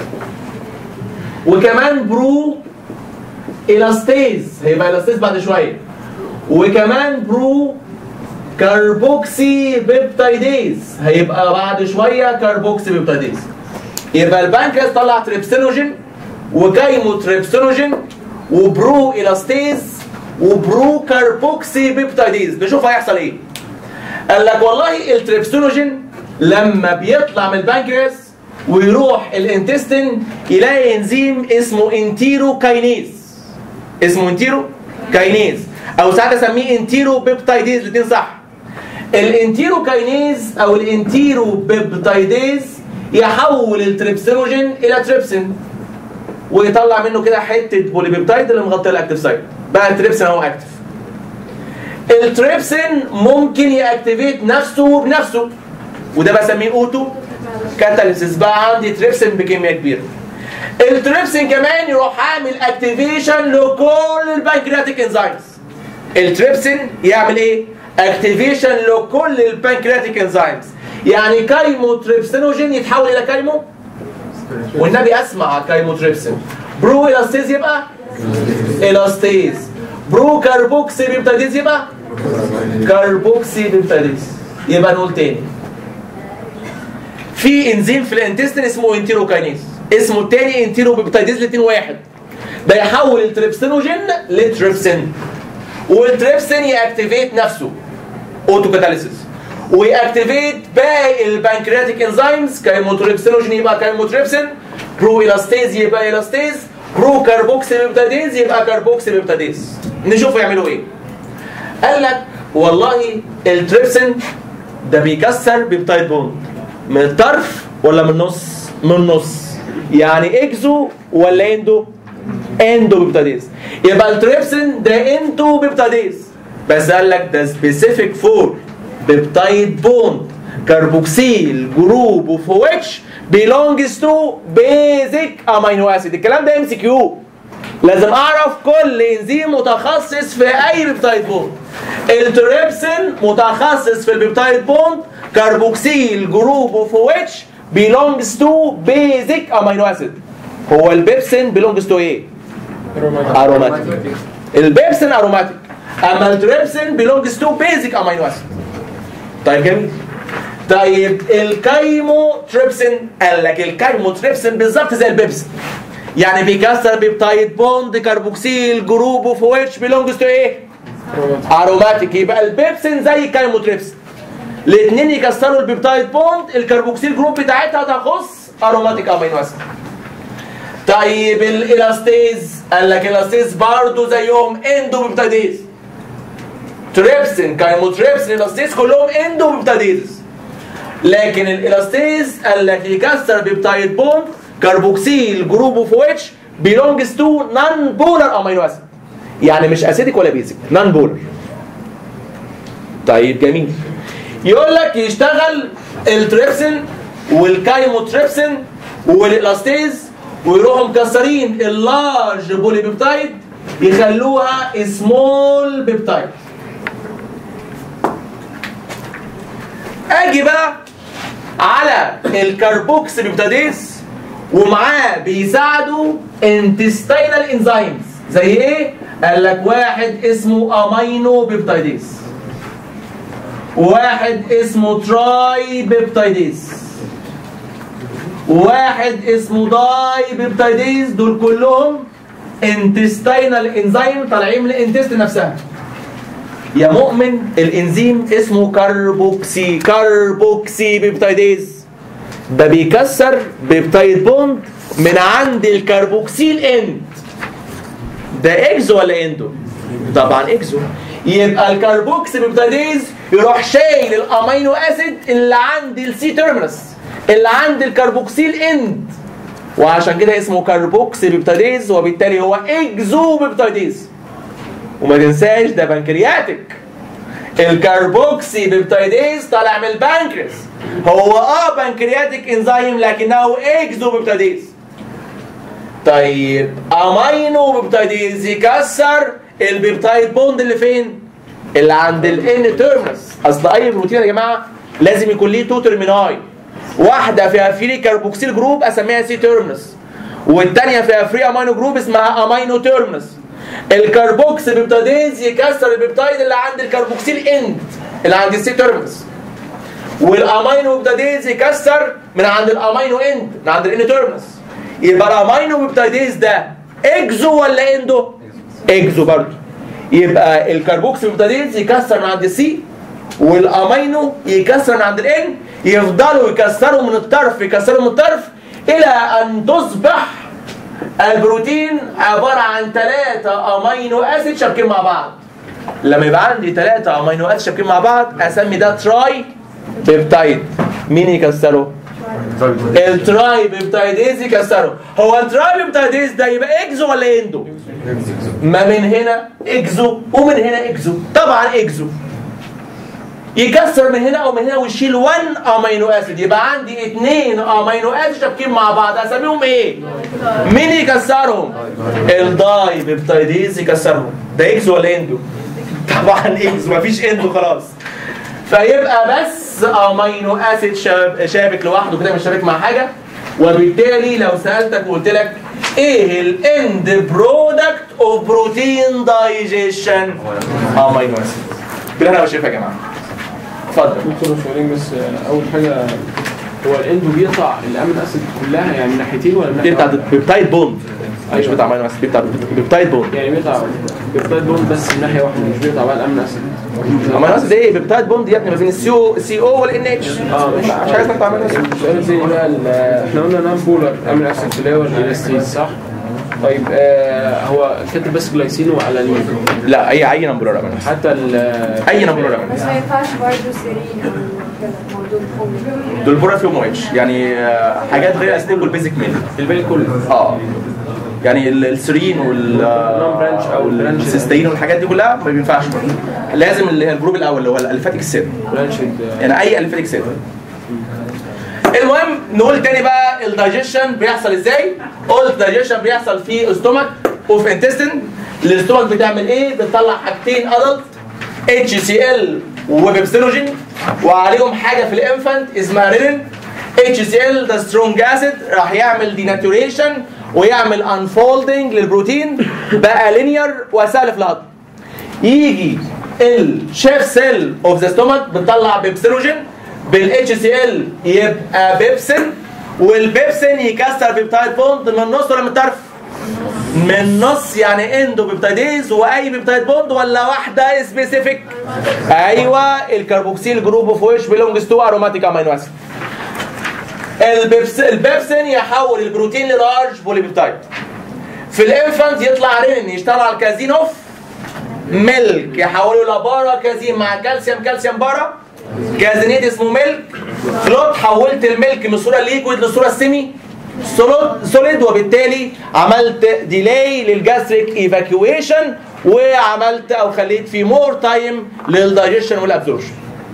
وكمان برو الاستيز هيبقى الاستيز بعد شويه وكمان برو كاربوكسي بيبتايديز هيبقى بعد شويه كاربوكسي بيبتايديز يبقى البنكرياس طلع تريبسينوجين وكايمو تريبسينوجين وبرو الاستيز وبرو كاربوكسي بيبتايديز نشوف هيحصل ايه قال لك والله التريبسينوجين لما بيطلع من البنكرياس ويروح الانتستين يلاقي انزيم اسمه انتيرو كاينيز اسمه انتيرو كاينيز او ساعات اسميه انتيرو بيبتايديز الاثنين صح الانتيرو كاينيز او الانتيرو بيبتايديز يحول التريبسينوجين الى تريبسين ويطلع منه كده حته بوليبيبتايد اللي مغطيه الاكتيف سايت بقى التريبسين هو اكتف التريبسين ممكن ياكتيفيت نفسه بنفسه وده بسميه اوتو كاتاليسيس بقى عندي تريبسين بكميه كبيره التريبسين كمان يروح عامل اكتيفيشن لكل البنكرياتيك انزيمز التريبسين يعمل ايه اكتيفيشن لكل البنكرياتيك انزيمز يعني كايمو تريبسينوجين يتحول الى كايمو والنبي اسمع كايموتريبسين برو الاستيز يبقى الاستيز برو كاربوكسي بيبتيديز يبقى كاربوكسي بيبتيديز يبقى نقول تاني في انزيم في الانتستين اسمه انتيروكاينيز اسمه التاني انتيرو بيبتيديز الاثنين واحد ده يحول التريبسينوجين لتريبسين والتريبسين ياكتيفيت نفسه اوتو كاتاليسيس ويأكتيفيت باقي البنكرياتيك انزيمز كايموتريبسينوجين يبقى كايموتريبسين برو الاستيز يبقى الاستيز برو كاربوكسي بيبتيديز يبقى كاربوكسي بيبتيديز نشوف يعملوا ايه قال لك والله التريبسين ده بيكسر بيبتايد بوند من الطرف ولا من النص من النص يعني اكزو ولا اندو اندو بيبتيديز يبقى التريبسين ده اندو بيبتيديز بس قال لك ده سبيسيفيك فور بيبتايد بوند كربوكسيل جروب اوف which belongs to basic amino acid الكلام ده ام سي كيو لازم اعرف كل انزيم متخصص في اي بيبتايد بوند التريبسين متخصص في البيبتايد بوند كربوكسيل جروب اوف which belongs to basic amino acid هو البيبسين belongs to ايه؟ اروماتيك البيبسين اروماتيك اما التريبسين belongs to basic amino acid طيب جميل طيب الكايمو تريبسين قال لك الكايمو تريبسين بالظبط زي البيبسين يعني بيكسر بيبتايد بوند كربوكسيل جروب اوف ويتش بيلونجز تو ايه؟ اروماتيك يبقى البيبسين زي الكايمو تريبسين الاثنين يكسروا البيبتايد بوند الكربوكسيل جروب بتاعتها تخص اروماتيك امينو اسيد طيب الالاستيز قال لك الاستيز برضه زيهم اندو بيبتايديز تريبسين كايموتريبسين الاستيز كلهم اندو بيبتايديز لكن الالاستيز قال لك يكسر بيبتايد بوند كربوكسيل جروب اوف ويتش بيلونجز تو نون بولر امينو اسيد يعني مش اسيدك ولا بيزك نون بولر طيب جميل يقول لك يشتغل التريبسين والكايموتريبسين والالاستيز ويروحوا مكسرين اللارج بولي بيبتايد يخلوها سمول بيبتايد اجي بقى على الكربوكس بيبتاديز ومعاه بيساعدوا انتستينال انزيمز زي ايه؟ قال لك واحد اسمه امينو بيبتايديز واحد اسمه تراي بيبتايديز واحد اسمه داي بيبتايديز دول كلهم انتستينال انزيم طالعين من الانتست نفسها يا مؤمن الانزيم اسمه كاربوكسي كاربوكسي بيبتايديز ده بيكسر بيبتايد بوند من عند الكربوكسيل اند ده اكزو ولا اندو طبعا اكزو يبقى الكربوكسي بيبتايديز يروح شايل الامينو اسيد اللي عند السي تيرمينس اللي عند الكربوكسيل اند وعشان كده اسمه كربوكسي بيبتايديز وبالتالي هو اكزو بيبتايديز وما تنساش ده بنكرياتيك الكربوكسي بيبتايديز طالع من البنكرياس هو اه بنكرياتيك انزيم لكنه اكزو بيبتايديز طيب امينو بيبتايديز يكسر البيبتايد بوند اللي فين؟ اللي عند الان تيرمس اصل اي بروتين يا جماعه لازم يكون ليه تو ترميناي واحده فيها فري كربوكسيل جروب اسميها سي تيرمس والثانيه فيها فري امينو جروب اسمها امينو تيرمس الكربوكس بيبتاديز يكسر البيبتايد اللي عند الكربوكسيل اند اللي عند السي تيرمس والامينو بيبتاديز يكسر من عند الامينو اند من عند الان تيرمس يبقى الامينو بيبتاديز ده اكزو ولا اندو؟ اكزو برضه يبقى الكربوكس بيبتاديز يكسر من عند السي والامينو يكسر من عند الان يفضلوا يكسروا من الطرف يكسروا من الطرف الى ان تصبح البروتين عباره عن ثلاثة امينو اسيد شابكين مع بعض لما يبقى عندي ثلاثة امينو اسيد شابكين مع بعض اسمي ده تراي بيبتايد مين يكسره؟ التراي بيبتايديز يكسره هو التراي بيبتايديز ده يبقى اكزو ولا اندو؟ ما من هنا اكزو ومن هنا اكزو طبعا اكزو يكسر من هنا او من هنا ويشيل 1 امينو اسيد يبقى عندي اثنين امينو اسيد شابكين مع بعض اسميهم ايه؟ مين يكسرهم؟ الداي بيبتايديز يكسرهم ده اكزو ولا اندو؟ طبعا اكزو مفيش اندو خلاص فيبقى بس امينو اسيد شاب- شابك لوحده كده مش شابك مع حاجه وبالتالي لو سالتك وقلت لك ايه الاند برودكت اوف بروتين دايجيشن امينو اسيد بالهنا والشفا يا جماعه اتفضل دكتور سؤالين بس آه، اول حاجه هو الاندو بيقطع الامين اسيد كلها يعني من ناحيتين ولا من دي ناحيه بتاع واحدة؟ بيبتايد بوند مش بتاع امينو اسيد بتاع بيبتايد بوند يعني بيقطع بيقطع بوند بس من ناحيه واحده مش بيقطع بقى الامين اسيد امينو اسيد ايه بيبتايد بوند يا ابني ما بين السي او السي او والان اتش اه مش حاجه اسمها بتاع امينو اسيد السؤال الثاني بقى ال- احنا قلنا نان بولر امين اسيد اللي هو الاستيز صح؟ طيب آه هو كاتب بس جلايسين والانين لا اي اي نمبر امينو اسيد حتى ال اي نمبر امينو بس اسيد ما ينفعش برضه سيرين او كده موضوع الفوق دول بورا فيهم اتش يعني آه، حاجات غير ستيبل بيزك ميل الباقي كله اه يعني ال- السيرين وال برانش أو البرانش. السيستين والحاجات دي كلها ما بينفعش لازم اللي هي الجروب الاول اللي هو الالفاتيك سيل برانشد يعني اي الفاتيك سيل المهم نقول تاني بقى الدايجيشن بيحصل ازاي قلت الدايجيشن بيحصل في استومك اوف انتستين الاستومك بتعمل ايه بتطلع حاجتين ادلت اتش سي ال وبيبسينوجين وعليهم حاجه في الانفانت اسمها رينين اتش سي ال ده سترونج اسيد راح يعمل ديناتوريشن ويعمل انفولدنج للبروتين بقى لينير وسهل في الهضم يجي الشيف سيل اوف ذا ستومك بتطلع بيبسينوجين بالاتش سي ال يبقى بيبسين والبيبسين يكسر بيبتايد بوند من النص ولا من الطرف؟ من النص يعني اندو بيبتايديز واي بيبتايد بوند ولا واحده سبيسيفيك؟ ايوه الكربوكسيل جروب اوف ويش بيلونجز تو اروماتيك امينو اسيد البيبس البيبسين يحول البروتين للارج بوليبيبتايد في الانفانت يطلع رين يشتغل على الكازين اوف ميلك يحولوا لبارا كازين مع كالسيوم كالسيوم بارا كازينيت اسمه ميلك فلوت حولت الميلك من صوره ليكويد لصوره سيمي سوليد سوليد وبالتالي عملت ديلاي للجاستريك ايفاكيويشن وعملت او خليت في مور تايم للدايجيشن والابزوربشن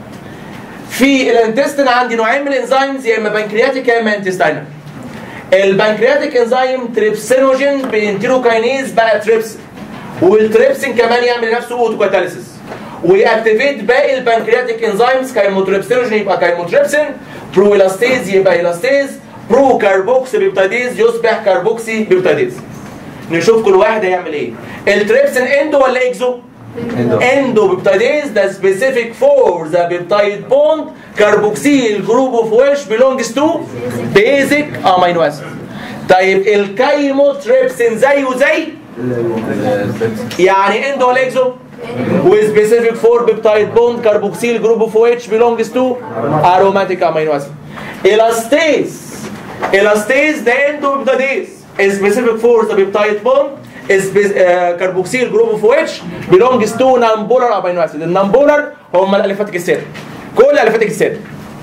في الانتستين عندي نوعين من الانزيمز يا اما بنكرياتيك يا اما انتستينال البنكرياتيك انزيم تريبسينوجين بانتيروكاينيز بقى تريبسين والتريبسين كمان يعمل لنفسه اوتوكاتاليسيس ويأكتيفيت باقي البنكرياتيك انزيمز كايموتريبسينوجين يبقى كايموتريبسين برو الاستيز يبقى الاستيز برو كاربوكسي بيبتاديز يصبح كاربوكسي بيبتاديز نشوف كل واحد هيعمل ايه التريبسين اندو ولا اكزو اندو بيبتاديز ده سبيسيفيك فور ذا بيبتايد بوند كاربوكسيل جروب اوف ويش بيلونجز تو بيزك امينو اسيد طيب الكايموتريبسين زيه زي يعني اندو ولا اكزو وسبيسيفيك فور بيبتايد بوند كاربوكسيل جروب اوف ويتش بيلونجز تو اروماتيك امينو اسيد الاستيز الاستيز ده اندو بيبتايديز سبيسيفيك فور ذا بيبتايد بوند كاربوكسيل جروب اوف ويتش بيلونجز تو نامبولار امينو اسيد النامبولار هم الاليفاتيك السادة كل الاليفاتيك السادة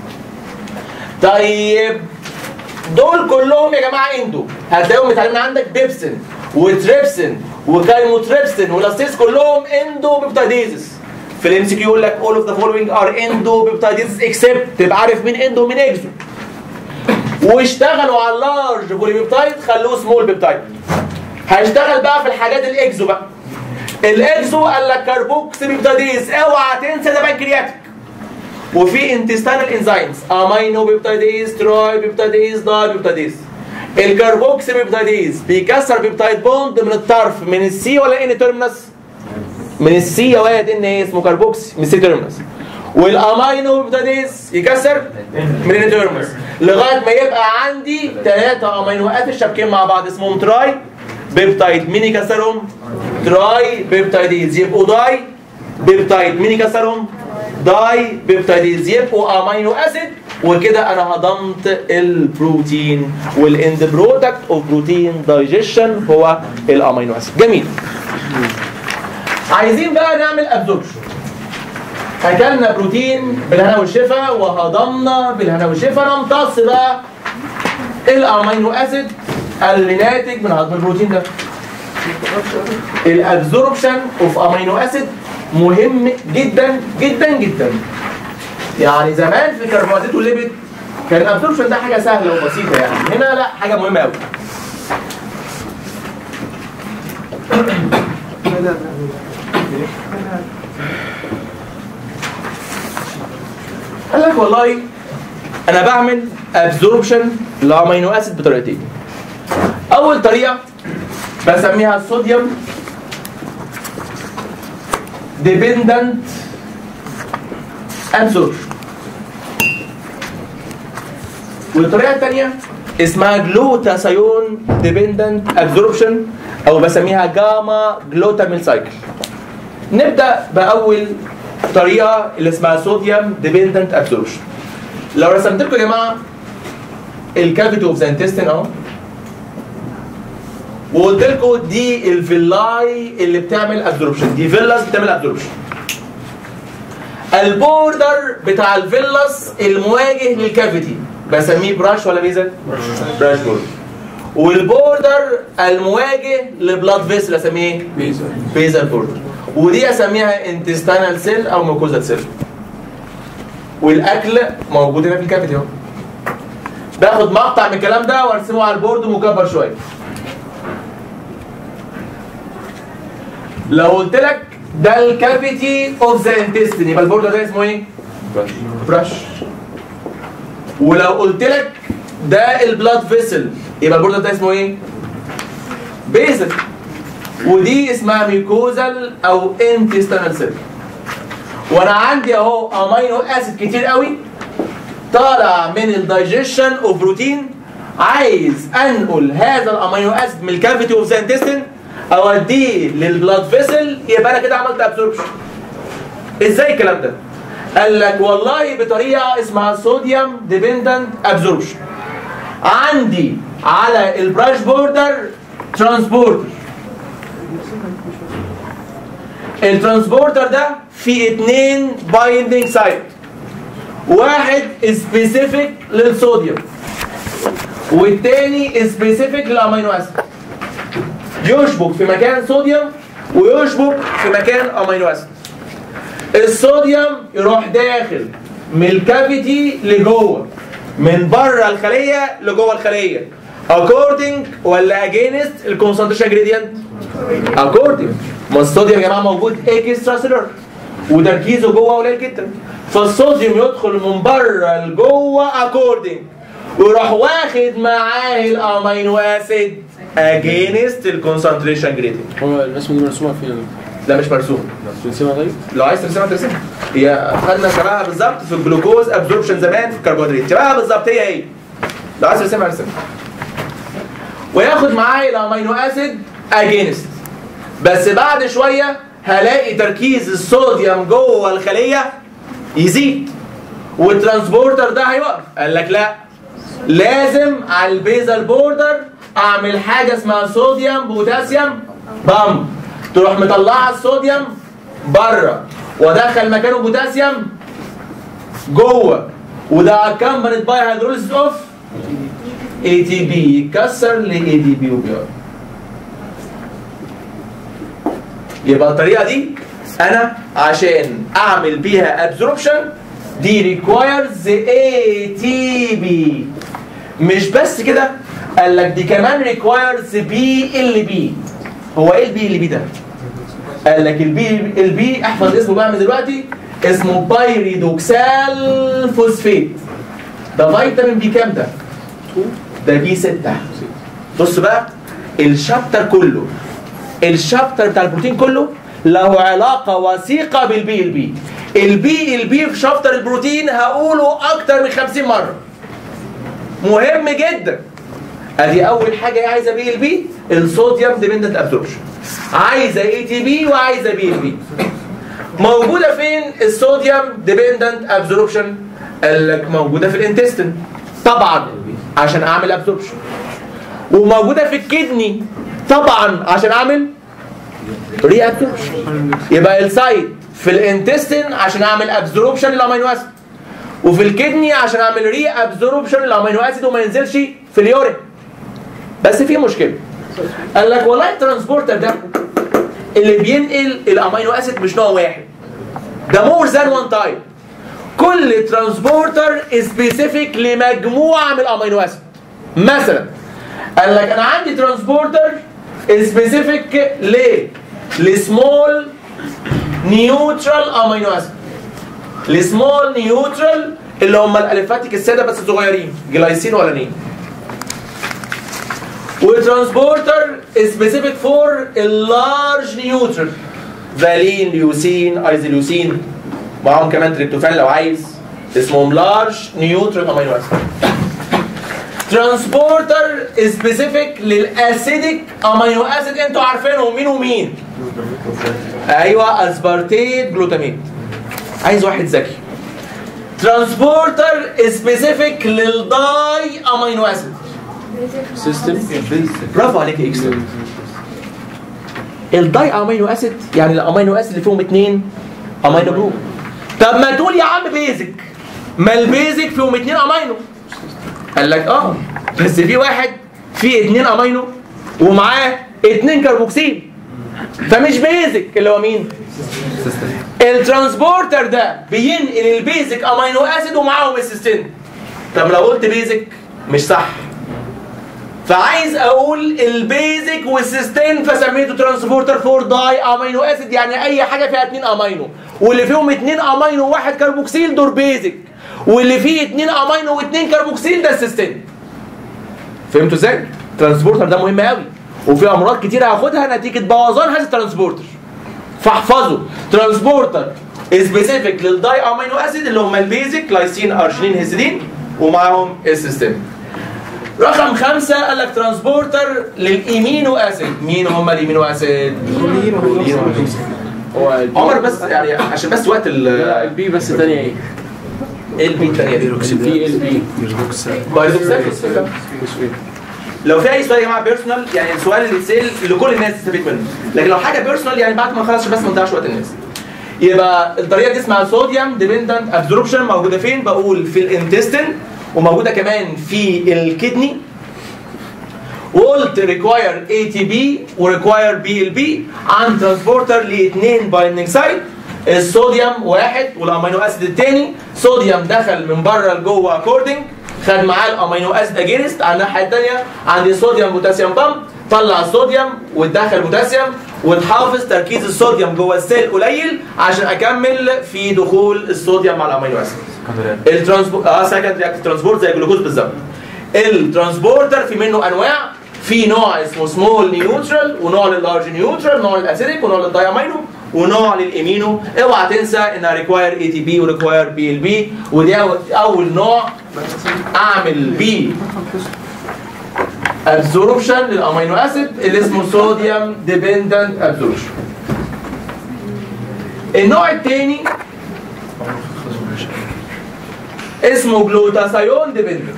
طيب دول كلهم يا جماعه اندو هتلاقيهم متعلمين عندك بيبسين وتريبسين وكايموتريبسين والاستيز كلهم اندو بيبتايديزس في الام سي كيو يقول لك all of the following are اندو بيبتايديزس اكسبت تبقى عارف مين اندو ومين اكزو واشتغلوا على اللارج بوليبيبتايد خلوه سمول بيبتايد هيشتغل بقى في الحاجات الاكزو بقى الاكزو قال لك كاربوكسي بيبتايديز اوعى تنسى ده بنكرياتيك وفي انتستانال انزيمز امينو بيبتايديز تراي بيبتايديز داي بيبتايديز الكربوكسي بيبتايديز بيكسر بيبتايد بوند من الطرف من السي ولا ان تيرمينس من السي يا واد ان ايه اسمه كربوكسي من السي تيرمينس والامينو بيبتايديز يكسر من ان تيرمينس لغايه ما يبقى عندي ثلاثه امينوات الشابكين مع بعض اسمهم تراي بيبتايد مين يكسرهم تراي بيبتايديز يبقوا داي بيبتايد مين يكسرهم داي بيبتايديز يبقوا امينو اسيد وكده انا هضمت البروتين والاند برودكت اوف بروتين دايجيشن هو الامينو اسيد جميل عايزين بقى نعمل ابزوربشن اكلنا بروتين بالهنا والشفا وهضمنا بالهنا والشفا نمتص بقى الامينو اسيد اللي ناتج من هضم البروتين ده الابزوربشن اوف امينو اسيد مهم جدا جدا جدا يعني زمان في كربوهيدرات والليبيد كان الابزوربشن ده حاجه سهله وبسيطه يعني هنا لا حاجه مهمه قوي قال لك والله انا بعمل ابزوربشن لامينو اسيد بطريقتين اول طريقه بسميها الصوديوم ديبندنت ابزوربشن والطريقه الثانيه اسمها جلوتاثيون ديبندنت ابزوربشن او بسميها جاما جلوتاميل سايكل نبدا باول طريقه اللي اسمها صوديوم ديبندنت ابزوربشن لو رسمت لكم يا جماعه الكافيتي اوف ذا انتستين اهو وقلت لكم دي الفيلاي اللي بتعمل ابزوربشن دي فيلاس بتعمل ابزوربشن البوردر بتاع الفيلاس المواجه للكافيتي بسميه براش ولا بيزل؟ براش بوردر والبوردر المواجه لبلاد فيسل اسميه ايه؟ بيزا بيزل بوردر ودي اسميها انتستانال سيل او ميكوزال سيل والاكل موجود هنا في الكافيتي اهو باخد مقطع من الكلام ده وارسمه على البورد مكبر شويه لو قلت لك ده الكافيتي اوف ذا انتستين يبقى البورد ده اسمه ايه؟ براش ولو قلت لك ده البلاد فيسل يبقى البورد ده اسمه ايه؟ بيزل ودي اسمها ميكوزال او انتستانال سيل وانا عندي اهو امينو اسيد كتير قوي طالع من الدايجيشن اوف بروتين عايز انقل هذا الامينو اسيد من الكافيتي اوف ذا انتستين اوديه للبلاد فيسل يبقى انا كده عملت ابسوربشن ازاي الكلام ده؟ قال لك والله بطريقه اسمها صوديوم ديبندنت ابزوربشن عندي على البراش بوردر ترانسبورتر الترانسبورتر ده فيه اتنين بايندينج سايت واحد سبيسيفيك للصوديوم والتاني سبيسيفيك للامينو اسيد يشبك في مكان صوديوم ويشبك في مكان امينو اسيد الصوديوم يروح داخل من الكافيتي لجوه من بره الخليه لجوه الخليه according ولا against الكونسنتريشن جريدينت according ما الصوديوم يا جماعه موجود اكسترا سيلر وتركيزه جوه قليل جدا فالصوديوم يدخل من بره لجوه according ويروح واخد معاه الامينو اسيد against الكونسنتريشن جريدينت هو الرسمه دي مرسومه فين؟ لا مش مرسوم تنسيبها طيب؟ لو عايز ترسمها ترسمها هي خدنا شبهها بالظبط في الجلوكوز ابزوربشن زمان في الكربوهيدرات شبهها بالظبط هي هي لو عايز ترسمها ارسمها وياخد معايا الامينو اسيد اجينست بس بعد شويه هلاقي تركيز الصوديوم جوه الخليه يزيد والترانسبورتر ده هيوقف قال لك لا لازم على البيزال بوردر اعمل حاجه اسمها صوديوم بوتاسيوم بامب تروح مطلعه الصوديوم بره وادخل مكانه بوتاسيوم جوه وده accompanied باي هيدروليسيس اوف اي تي بي يتكسر ل اي دي بي وبي ار يبقى الطريقه دي انا عشان اعمل بيها ابزوربشن دي ريكوايرز اي تي بي مش بس كده قال لك دي كمان ريكوايرز بي ال بي هو ايه البي ال بي ده؟ قال لك البي البي احفظ اسمه بقى من دلوقتي اسمه بايريدوكسال فوسفيت ده فيتامين بي كام ده؟ ده بي 6 بص بقى الشابتر كله الشابتر بتاع البروتين كله له علاقة وثيقة بالبي ال بي البي ال بي في شابتر البروتين هقوله أكتر من 50 مرة مهم جدا ادي اول حاجه هي عايزه بي ال بي الصوديوم ديبندنت ابزوربشن عايزه اي تي بي وعايزه بي ال بي موجوده فين الصوديوم ديبندنت ابزوربشن قال لك موجوده في الانتستين طبعا عشان اعمل ابزوربشن وموجوده في الكدني طبعا عشان اعمل ري ابزوربشن يبقى السايت في الانتستين عشان اعمل ابزوربشن للامينو اسيد وفي الكدني عشان اعمل ري ابزوربشن للامينو اسيد وما ينزلش في اليورين بس في مشكله قال لك والله الترانسبورتر ده اللي بينقل الامينو اسيد مش نوع واحد ده مور ذان وان تايب كل ترانسبورتر سبيسيفيك لمجموعه من الامينو اسيد مثلا قال لك انا عندي ترانسبورتر سبيسيفيك ل لسمول نيوترال امينو اسيد السمول نيوترال اللي هم الاليفاتيك الساده بس صغيرين جلايسين ولانين والترانسبورتر سبيسيفيك فور اللارج نيوترال فالين ليوسين ايزوليوسين معاهم كمان تريبتوفان لو عايز اسمهم لارج نيوترال امينو اسيد ترانسبورتر سبيسيفيك للاسيديك امينو اسيد انتوا عارفينهم مين ومين ايوه اسبارتيت جلوتاميت عايز واحد ذكي ترانسبورتر سبيسيفيك للداي امينو اسيد سيستم برافو عليك يا اكس الداي امينو اسيد يعني الامينو اسيد اللي فيهم اتنين امينو جروب طب ما تقول يا عم بيزك ما البيزك فيهم اتنين امينو قال لك اه بس في واحد فيه اتنين امينو ومعاه اتنين كربوكسيل فمش بيزك اللي هو مين؟ الترانسبورتر ده بينقل البيزك امينو اسيد ومعاهم السيستين طب لو قلت بيزك مش صح فعايز اقول البيزك والسيستين فسميته ترانسبورتر فور داي امينو اسيد يعني اي حاجه فيها اتنين امينو واللي فيهم اتنين امينو وواحد كربوكسيل دول بيزك واللي فيه اتنين امينو واتنين كربوكسيل ده السيستين فهمتوا ازاي؟ الترانسبورتر ده مهم قوي وفي امراض كتير هاخدها نتيجه بوظان هذا الترانسبورتر فاحفظوا ترانسبورتر سبيسيفيك للداي امينو اسيد اللي هم البيزك لايسين ارجينين هيستidine ومعاهم السيستين رقم خمسة قال لك ترانسبورتر للإيمينو أسيد مين هم الإيمينو أسيد؟ هو البي عمر بس يعني عشان بس وقت ال لا البي بس تانية ايه؟ البي الثانية دي البي ال بي بايروكسال لو في اي سؤال يا جماعه بيرسونال يعني السؤال اللي يتسال لكل الناس تستفيد منه لكن لو حاجه بيرسونال يعني بعد ما نخلص بس ما نضيعش وقت الناس يبقى الطريقه دي اسمها صوديوم ديبندنت ابزوربشن موجوده فين بقول في الانتستين وموجوده كمان في الكدني وقلت ريكواير اي تي بي وريكواير بي ال بي عن ترانسبورتر لاثنين بايندنج سايت الصوديوم واحد والامينو اسيد الثاني صوديوم دخل من بره لجوه اكوردنج خد معاه الامينو اسيد اجينست على الناحيه الثانيه عندي صوديوم بوتاسيوم بامب طلع الصوديوم وتدخل بوتاسيوم وتحافظ تركيز الصوديوم جوه السيل قليل عشان اكمل في دخول الصوديوم مع الامينو اسيد الترانسبورت اه سكندري اكتيف ترانسبورت زي الجلوكوز بالظبط الترانسبورتر في منه انواع في نوع اسمه سمول نيوترال ونوع لللارج نيوترال نوع للاسيديك ونوع للدايامينو ونوع للامينو اوعى تنسى انها ريكواير اي تي بي وريكواير بي ال بي ودي أول- اول نوع اعمل بيه ابزوربشن للامينو اسيد اللي اسمه صوديوم ديبندنت ابزوربشن النوع الثاني اسمه جلوتاثيون ديبندنت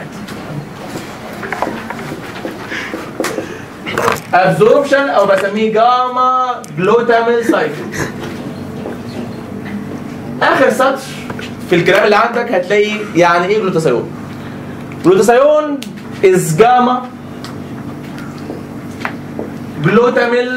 ابزوربشن او بسميه جاما جلوتاميل سايكل اخر سطر في الكلام اللي عندك هتلاقي يعني ايه جلوتاثيون جلوتاثيون از جاما جلوتاميل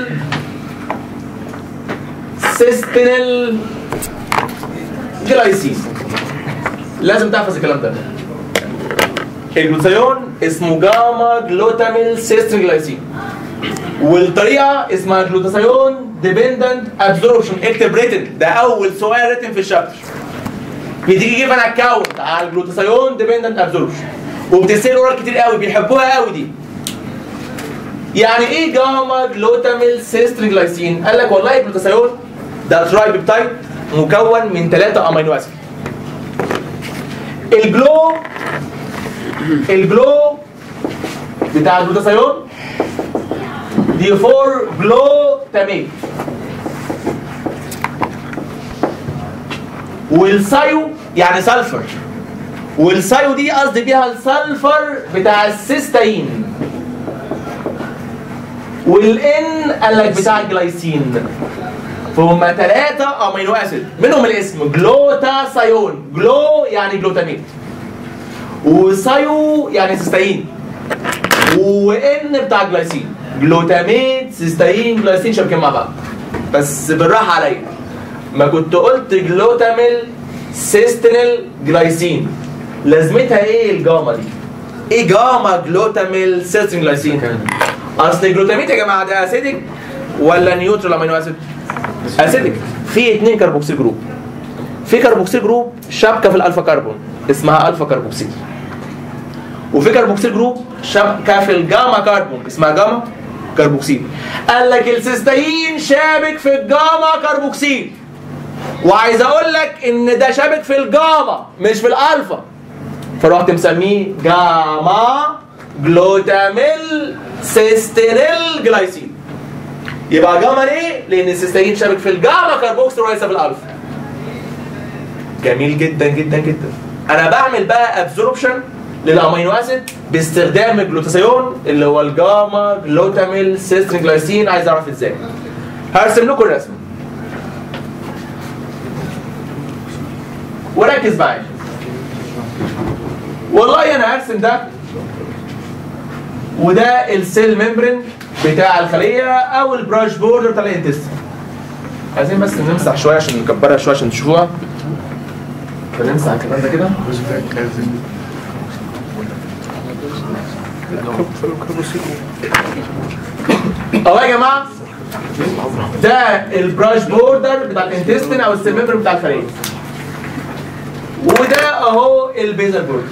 سيستينيل جلايسين لازم تحفظ الكلام ده الجلوتاثيون اسمه جاما جلوتاميل سيستين جلايسين والطريقه اسمها جلوتاثيون ديبندنت ابزوربشن اكتب ريتن ده اول سؤال ريتن في الشابتر بتيجي جيب انا اكونت على الجلوتاثيون ديبندنت ابزوربشن وبتسال اورال كتير قوي بيحبوها قوي دي يعني ايه جاما جلوتاميل سيستين جلايسين قال لك والله الجلوتاثيون ده تراي بيبتايد مكون من ثلاثه امينو اسيد الجلو الجلو بتاع الجلوتاثيون دي فور جلوتاميت والسايو يعني سلفر والسايو دي قصدي بيها السلفر بتاع السيستين والان قال لك بتاع الجلايسين فهم ثلاثة امينو اسيد منهم الاسم جلوتاثيون جلو يعني جلوتاميت وسايو يعني سيستين وان بتاع الجلايسين جلوتاميت سيستين جلايسين شابكين مع بعض بس بالراحه عليا ما كنت قلت جلوتاميل سيستينيل جلايسين لازمتها ايه الجاما دي؟ ايه جاما جلوتاميل سيستين جلايسين؟ اصل الجلوتاميت يا جماعه ده اسيدك ولا نيوترال امينو اسيد؟ اسيدك في اثنين كربوكسيل جروب في كربوكسيل جروب شابكه في الالفا كربون اسمها الفا كربوكسيل وفي كربوكسيل جروب شبكه في الجاما كربون اسمها جاما كربوكسيل قال لك السيستين شابك في الجاما كربوكسيل وعايز اقول لك ان ده شابك في الجاما مش في الالفا فرحت مسميه جاما جلوتاميل سيستينيل جلايسين يبقى جاما ليه؟ لان السيستين شابك في الجاما كربوكسيل وليس في الالفا جميل جدا جدا جدا انا بعمل بقى ابزوربشن للامينو اسيد باستخدام الجلوتاثيون اللي هو الجاما جلوتاميل سيستين جلايسين عايز اعرف ازاي هرسم لكم الرسمه وركز معايا والله انا هرسم ده وده السيل ممبرين بتاع الخليه او البراش بوردر بتاع الانتستين عايزين بس نمسح شويه عشان نكبرها شويه عشان تشوفوها فنمسح الكلام ده كده اهو يا جماعه ده البراش بوردر بتاع الانتستين او السيل ممبرين بتاع الخليه وده اهو البيزل بوردر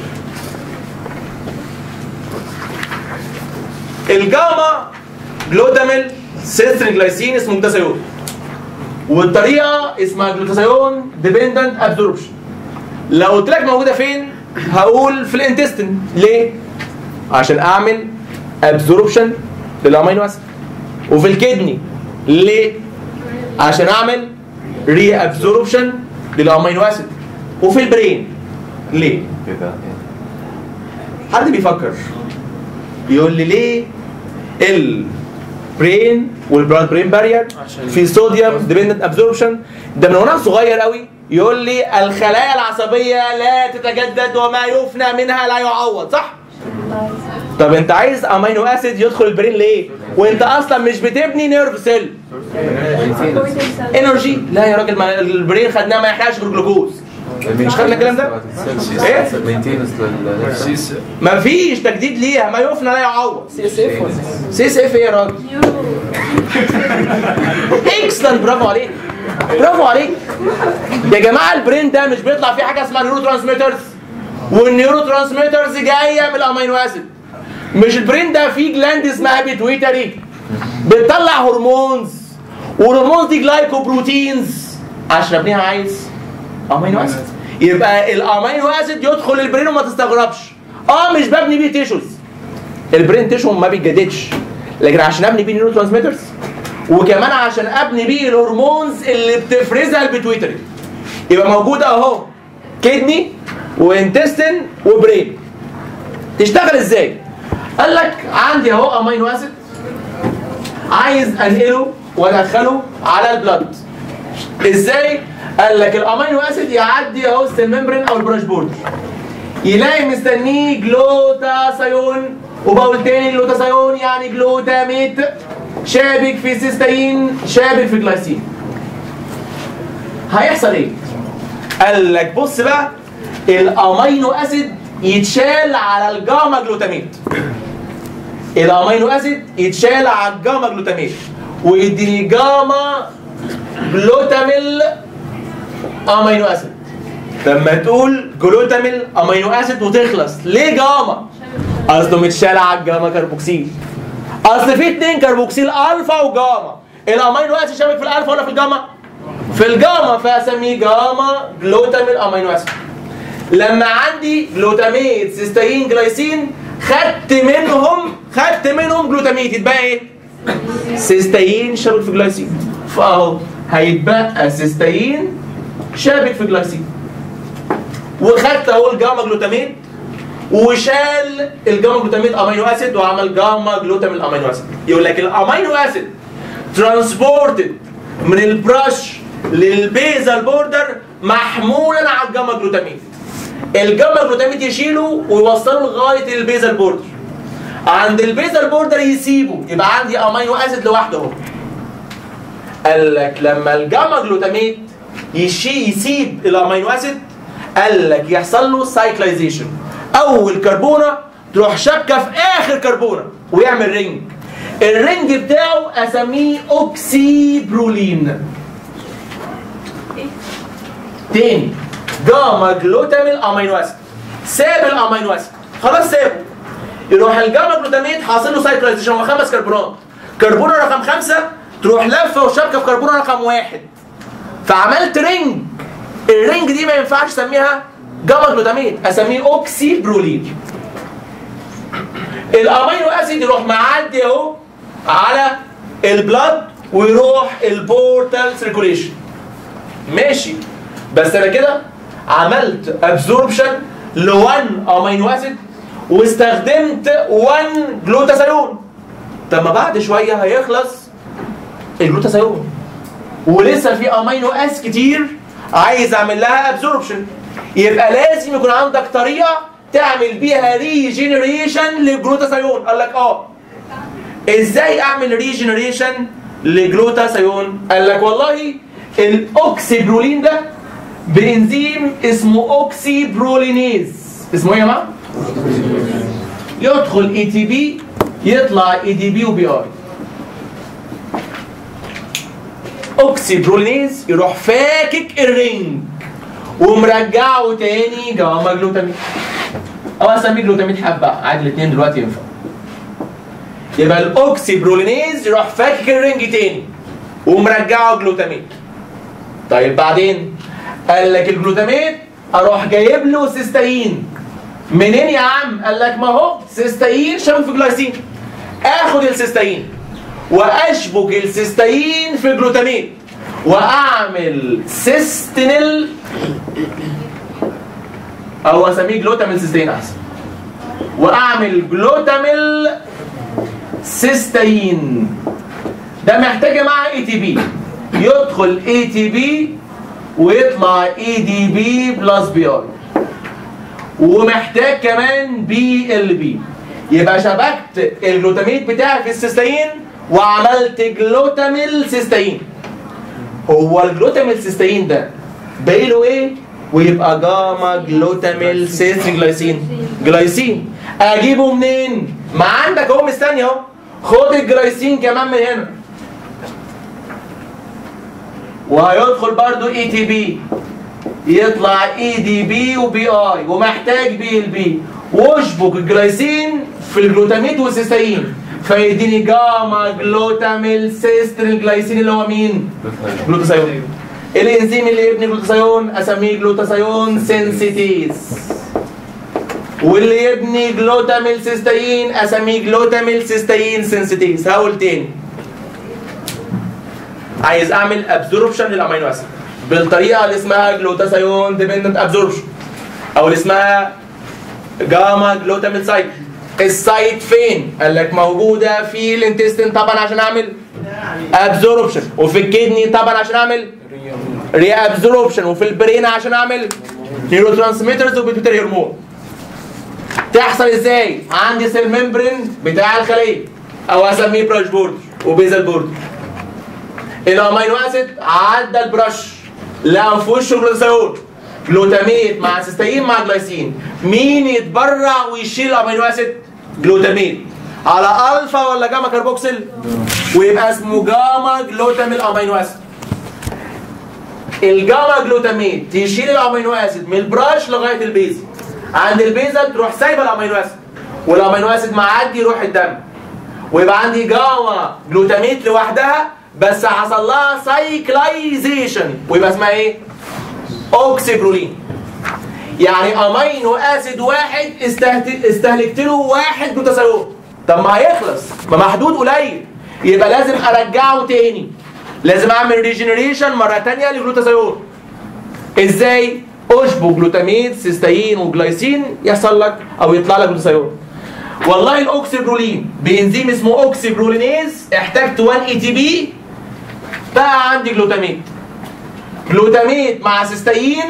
الجاما جلوتاميل سيسترين جلايسين اسمه جلوتاثيون والطريقه اسمها جلوتاثيون ديبندنت ابزوربشن لو قلت لك موجوده فين هقول في الانتستين ليه عشان اعمل ابزوربشن للامينو اسيد وفي الكدني ليه عشان اعمل ري ابزوربشن للامينو اسيد وفي البرين ليه حد بيفكر يقول لي ليه البرين والبلاد برين بارير عشان- في صوديوم ديبندنت ابزوربشن ده من وانا صغير قوي يقول لي الخلايا العصبيه لا تتجدد وما يفنى منها لا يعوض صح طب انت عايز امينو اسيد يدخل البرين ليه وانت اصلا مش بتبني نيرف سيل انرجي لا يا راجل ما البرين خدناه ما يحتاجش غير جلوكوز مش خدنا الكلام ده ايه مينتيننس ما فيش تجديد ليها ما يفنى لا يعوض سي اس اف سي اس اف ايه يا راجل اكسلنت برافو عليك برافو عليك يا جماعه البرين ده مش بيطلع فيه حاجه اسمها نيورو ترانسميترز والنيورو ترانسميترز جايه من الامينو اسيد مش البرين ده فيه جلاند اسمها بيتويتري بتطلع هرمونز والهرمونز دي جلايكوبروتينز عشان ابنيها عايز امينو اسيد يبقى الامينو اسيد يدخل البرين وما تستغربش اه مش ببني بيه تيشوز البرين تيشو ما بيتجددش لكن عشان ابني بيه نيورو ترانسميترز وكمان عشان ابني بيه الهرمونز اللي بتفرزها البيتويتري يبقى موجوده اهو كدني وانتستين وبرين تشتغل ازاي قال لك عندي اهو امينو اسيد عايز انقله وادخله على البلد ازاي قال لك الامينو اسيد يعدي اهو السيل ممبرين او البراش بورد يلاقي مستنيه جلوتاثيون وبقول تاني جلوتاثيون يعني جلوتاميت شابك في سيستين شابك في جلايسين هيحصل ايه قال لك بص بقى الامينو اسيد يتشال على الجاما جلوتاميت الامينو اسيد يتشال على الجاما جلوتاميت ويديني جاما جلوتاميل امينو اسيد لما تقول جلوتاميل امينو اسيد وتخلص ليه جاما اصله متشال على الجاما كربوكسيل اصل في اتنين كربوكسيل الفا وجاما الامينو اسيد شابك في الالفا ولا في الجاما في الجاما فاسميه جاما جلوتاميل امينو اسيد لما عندي جلوتاميت سيستين جلايسين خدت منهم خدت منهم جلوتاميت يتبقى ايه سيستين شابك في جلايسين فاهو هيتبقى سيستين شابك في جلايسين وخدت اهو الجاما جلوتاميت وشال الجاما جلوتاميت امينو اسيد وعمل جاما جلوتاميل امينو اسيد يقول لك الامينو اسيد ترانسبورتد من البراش للبيزال بوردر محمولا على الجاما جلوتاميت الجاما جلوتاميت يشيله ويوصله لغايه البيزال بوردر عند البيزال بوردر يسيبه يبقى عندي امينو اسيد لوحده اهو قال لك لما الجاما جلوتاميت يشي يسيب الامينو اسيد قال لك يحصل له سايكلايزيشن اول كربونه تروح شابكه في اخر كربونه ويعمل رينج الرينج بتاعه اسميه اوكسيبرولين تاني جاما جلوتاميل امينو اسيد ساب الامينو اسيد خلاص سابه يروح الجاما جلوتاميت حاصل له سايكلايزيشن هو خمس كربونات كربونه رقم خمسه تروح لفه وشابكه في كربونه رقم واحد فعملت رينج الرينج دي ما ينفعش اسميها جاما جلوتاميت اسميه اوكسي برولين الامينو اسيد يروح معدي اهو على البلاد ويروح البورتال سيركوليشن ماشي بس انا كده عملت ابزوربشن ل 1 امينو اسيد واستخدمت 1 جلوتاثيون طب ما بعد شويه هيخلص الجلوتاثيون ولسه في امينو اس كتير عايز اعمل لها ابزوربشن يبقى لازم يكون عندك طريقه تعمل بيها ريجنريشن للجلوتاثيون قال لك اه ازاي اعمل ريجنريشن لجلوتاثيون قال لك والله الاوكسيبرولين ده بانزيم اسمه اوكسيبرولينيز اسمه ايه يا جماعه يدخل اي تي بي يطلع اي دي بي وبي اي اوكسيبرولينيز يروح فاكك الرينج ومرجعه تاني جاما جلوتامين او اسميه جلوتامين حبه عادي الاثنين دلوقتي ينفع يبقى الاوكسيبرولينيز يروح فاكك الرينج تاني ومرجعه جلوتامين طيب بعدين قال لك الجلوتامين اروح جايب له سيستاين منين يا عم؟ قال لك ما هو سيستاين شبك في جلايسين اخد السيستاين واشبك السيستاين في جلوتامين واعمل سيستينيل او اسميه جلوتاميل سيستاين احسن واعمل جلوتاميل سيستاين ده محتاج مع اي تي بي يدخل اي تي بي ويطلع اي دي بي بلس بي اي ومحتاج كمان بي ال بي يبقى شبكت الجلوتاميت بتاعي في السيستاين وعملت جلوتاميل سيستاين هو الجلوتاميل سيستاين ده باقي له ايه ويبقى جاما جلوتاميل سيستري جلايسين جلايسين اجيبه منين ما عندك اهو مستني اهو خد الجلايسين كمان من هنا وهيدخل برضو اي تي بي يطلع اي دي بي وبي اي ومحتاج بي ال بي واشبك الجلايسين في الجلوتاميت والسيستاين فيديني جاما جلوتاميل سيسترين جلايسين اللي هو مين؟ جلوتاثيون الانزيم اللي يبني جلوتاثيون اسميه جلوتاثيون سينسيتيز واللي يبني جلوتاميل سيستاين اسميه جلوتاميل سيستاين سينسيتيز هقول تاني عايز اعمل ابزوربشن للامينو اسيد بالطريقه اللي اسمها جلوتاثيون ديبندنت ابزوربشن او اللي اسمها جاما جلوتاميل سايكل السايت فين؟ قال لك موجوده في الانتستين طبعا عشان اعمل ابزوربشن وفي الكدني طبعا عشان اعمل ري ابزوربشن وفي البرين عشان اعمل نيورو ترانسميترز وبيتوتري هرمون تحصل ازاي؟ عندي سيل ممبرين بتاع الخليه او اسميه براش بورد وبيزل بورد الامينو اسيد عدى البرش لقى في وشه جلوتاثيون جلوتاميت مع سيستاين مع جلايسين مين يتبرع ويشيل الامينو اسيد جلوتاميت على الفا ولا جاما كاربوكسيل ويبقى اسمه جاما جلوتاميل امينو اسيد الجاما جلوتاميت يشيل الامينو اسيد من البراش لغايه البيز عند البيزل تروح سايبه الامينو اسيد والامينو اسيد معدي يروح الدم ويبقى عندي جاما جلوتاميت لوحدها بس حصل لها سايكلايزيشن ويبقى اسمها ايه؟ اوكسيبرولين يعني امينو اسيد واحد استهت... استهلكت له واحد جلوتاثيون طب ما هيخلص ما محدود قليل يبقى لازم ارجعه تاني لازم اعمل ريجنريشن مره تانية للجلوتاثيون ازاي اشبك جلوتاميت سيستاين وجلايسين يحصل لك او يطلع لك جلوتاثيون والله الاوكسيبرولين بانزيم اسمه اوكسيبرولينيز احتاجت 1 اي تي بي بقى عندي جلوتاميت جلوتاميت مع سيستاين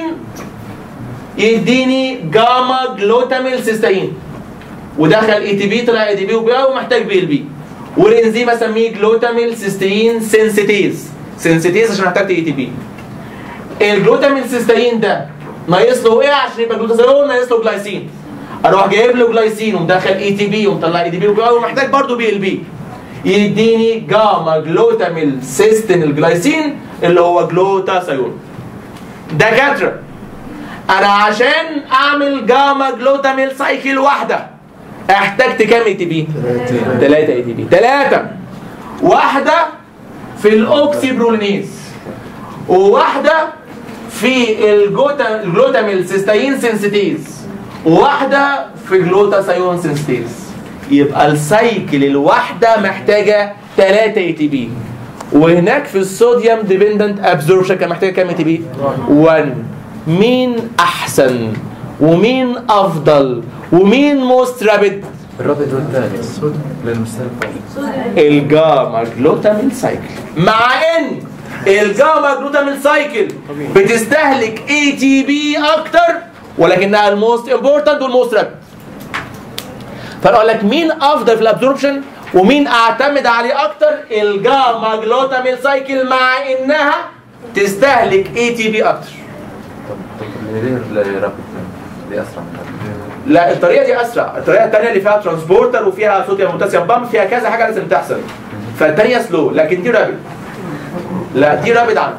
يديني جاما جلوتاميل سيستاين ودخل اي تي بي طلع اي تي بي وبي ومحتاج بي ال بي والانزيم اسميه جلوتاميل سيستاين سينسيتيز سينسيتيز عشان احتاجت اي تي بي الجلوتاميل سيستاين ده ناقص له ايه عشان يبقى جلوتاثيون ناقص له جلايسين اروح جايب له جلايسين ومدخل اي تي بي ومطلع اي تي بي ومحتاج برضه بي ال بي يديني جاما جلوتاميل سيستين الجلايسين اللي هو جلوتاثيون دكاتره انا عشان اعمل جاما جلوتاميل سايكل واحده احتجت كام اي تي بي 3 اي تي بي 3 واحده في الاوكسي برولينيز وواحده في الجوتا الجلوتاميل سيستاين سنسيتيز وواحده في جلوتاثيون سنسيتيز يبقى السايكل الواحده محتاجه 3 اي تي بي وهناك في الصوديوم ديبندنت ابزوربشن كان محتاجه كام اي تي بي 1 مين احسن ومين افضل ومين موست رابيد الرابط والثاني للمستقبل الجاما جلوتامين سايكل مع ان الجاما جلوتامين سايكل بتستهلك اي تي بي اكتر ولكنها الموست امبورتنت والموست رابيد فانا اقول لك مين افضل في الابزوربشن ومين اعتمد عليه اكتر الجاما جلوتامين سايكل مع انها تستهلك اي تي بي اكتر طب طب ليه الرابط ليه اسرع من الرابط؟ لا الطريقه دي اسرع الطريقه الثانيه اللي فيها ترانسبورتر وفيها صوديوم بوتاسيوم بامب فيها كذا حاجه لازم تحصل فالثانيه سلو لكن دي رابد لا دي رابد عنها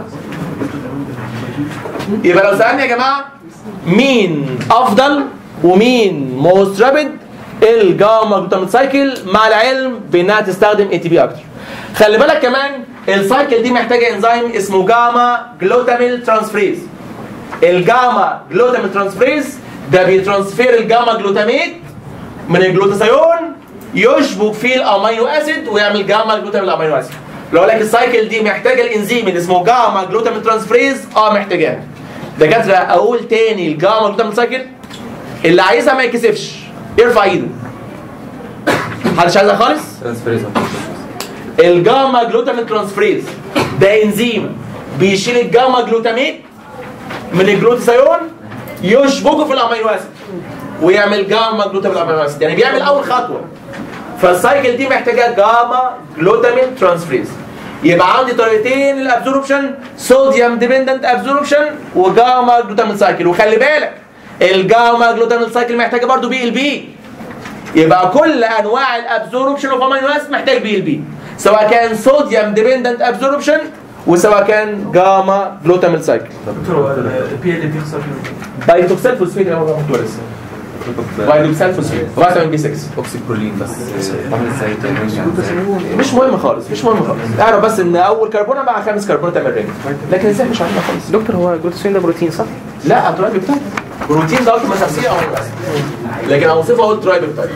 يبقى لو سالني يا جماعه مين افضل ومين موست رابد الجاما جلوتامين سايكل مع العلم بانها تستخدم اي تي بي اكتر خلي بالك كمان السايكل دي محتاجه انزيم اسمه جاما جلوتاميل ترانسفريز الجاما جلوتامين ترانسفريز ده بيترانسفير الجاما جلوتاميت من الجلوتاثيون يشبك فيه الامينو اسيد ويعمل جاما جلوتامين الامينو اسيد لو لك السايكل دي محتاجه الانزيم اللي اسمه جاما جلوتامين ترانسفريز اه محتاجاه دكاتره اقول تاني الجاما جلوتامين سايكل اللي عايزها ما يكسفش يرفع ايده محدش عايزها خالص ترانسفيريزم الجاما جلوتامين ترانسفريز ده انزيم بيشيل الجاما جلوتاميت من الجلوتاثيون يشبكه في الامينو اسيد ويعمل جاما جلوتامين الامينو اسيد يعني بيعمل اول خطوه فالسايكل دي محتاجه جاما جلوتامين ترانسفريز يبقى عندي طريقتين للابزوربشن صوديوم ديبندنت ابزوربشن وجاما جلوتامين سايكل وخلي بالك الجاما جلوتامين سايكل محتاجه برضو بي ال بي يبقى كل انواع الابزوربشن اوف امينو اسيد محتاج بي ال بي سواء كان صوديوم ديبندنت ابزوربشن وسواء كان جاما جلوتامين سايكل البي اللي بيخسر بايتوكسال فوسفيت اللي هو مكتوب لسه بايتوكسال فوسفيت فيتامين بي 6 اوكسيكولين بس تعمل ازاي تاني مش مهم خالص مش مهم خالص اعرف بس ان اول كربونه مع خامس كربونه تعمل رينج لكن ازاي مش عارفها خالص دكتور هو جلوتاثيون ده بروتين صح؟ لا الترايب بتاعي بروتين ده قلت مسافسيه او بس لكن اوصفه اقول ترايب بتاعي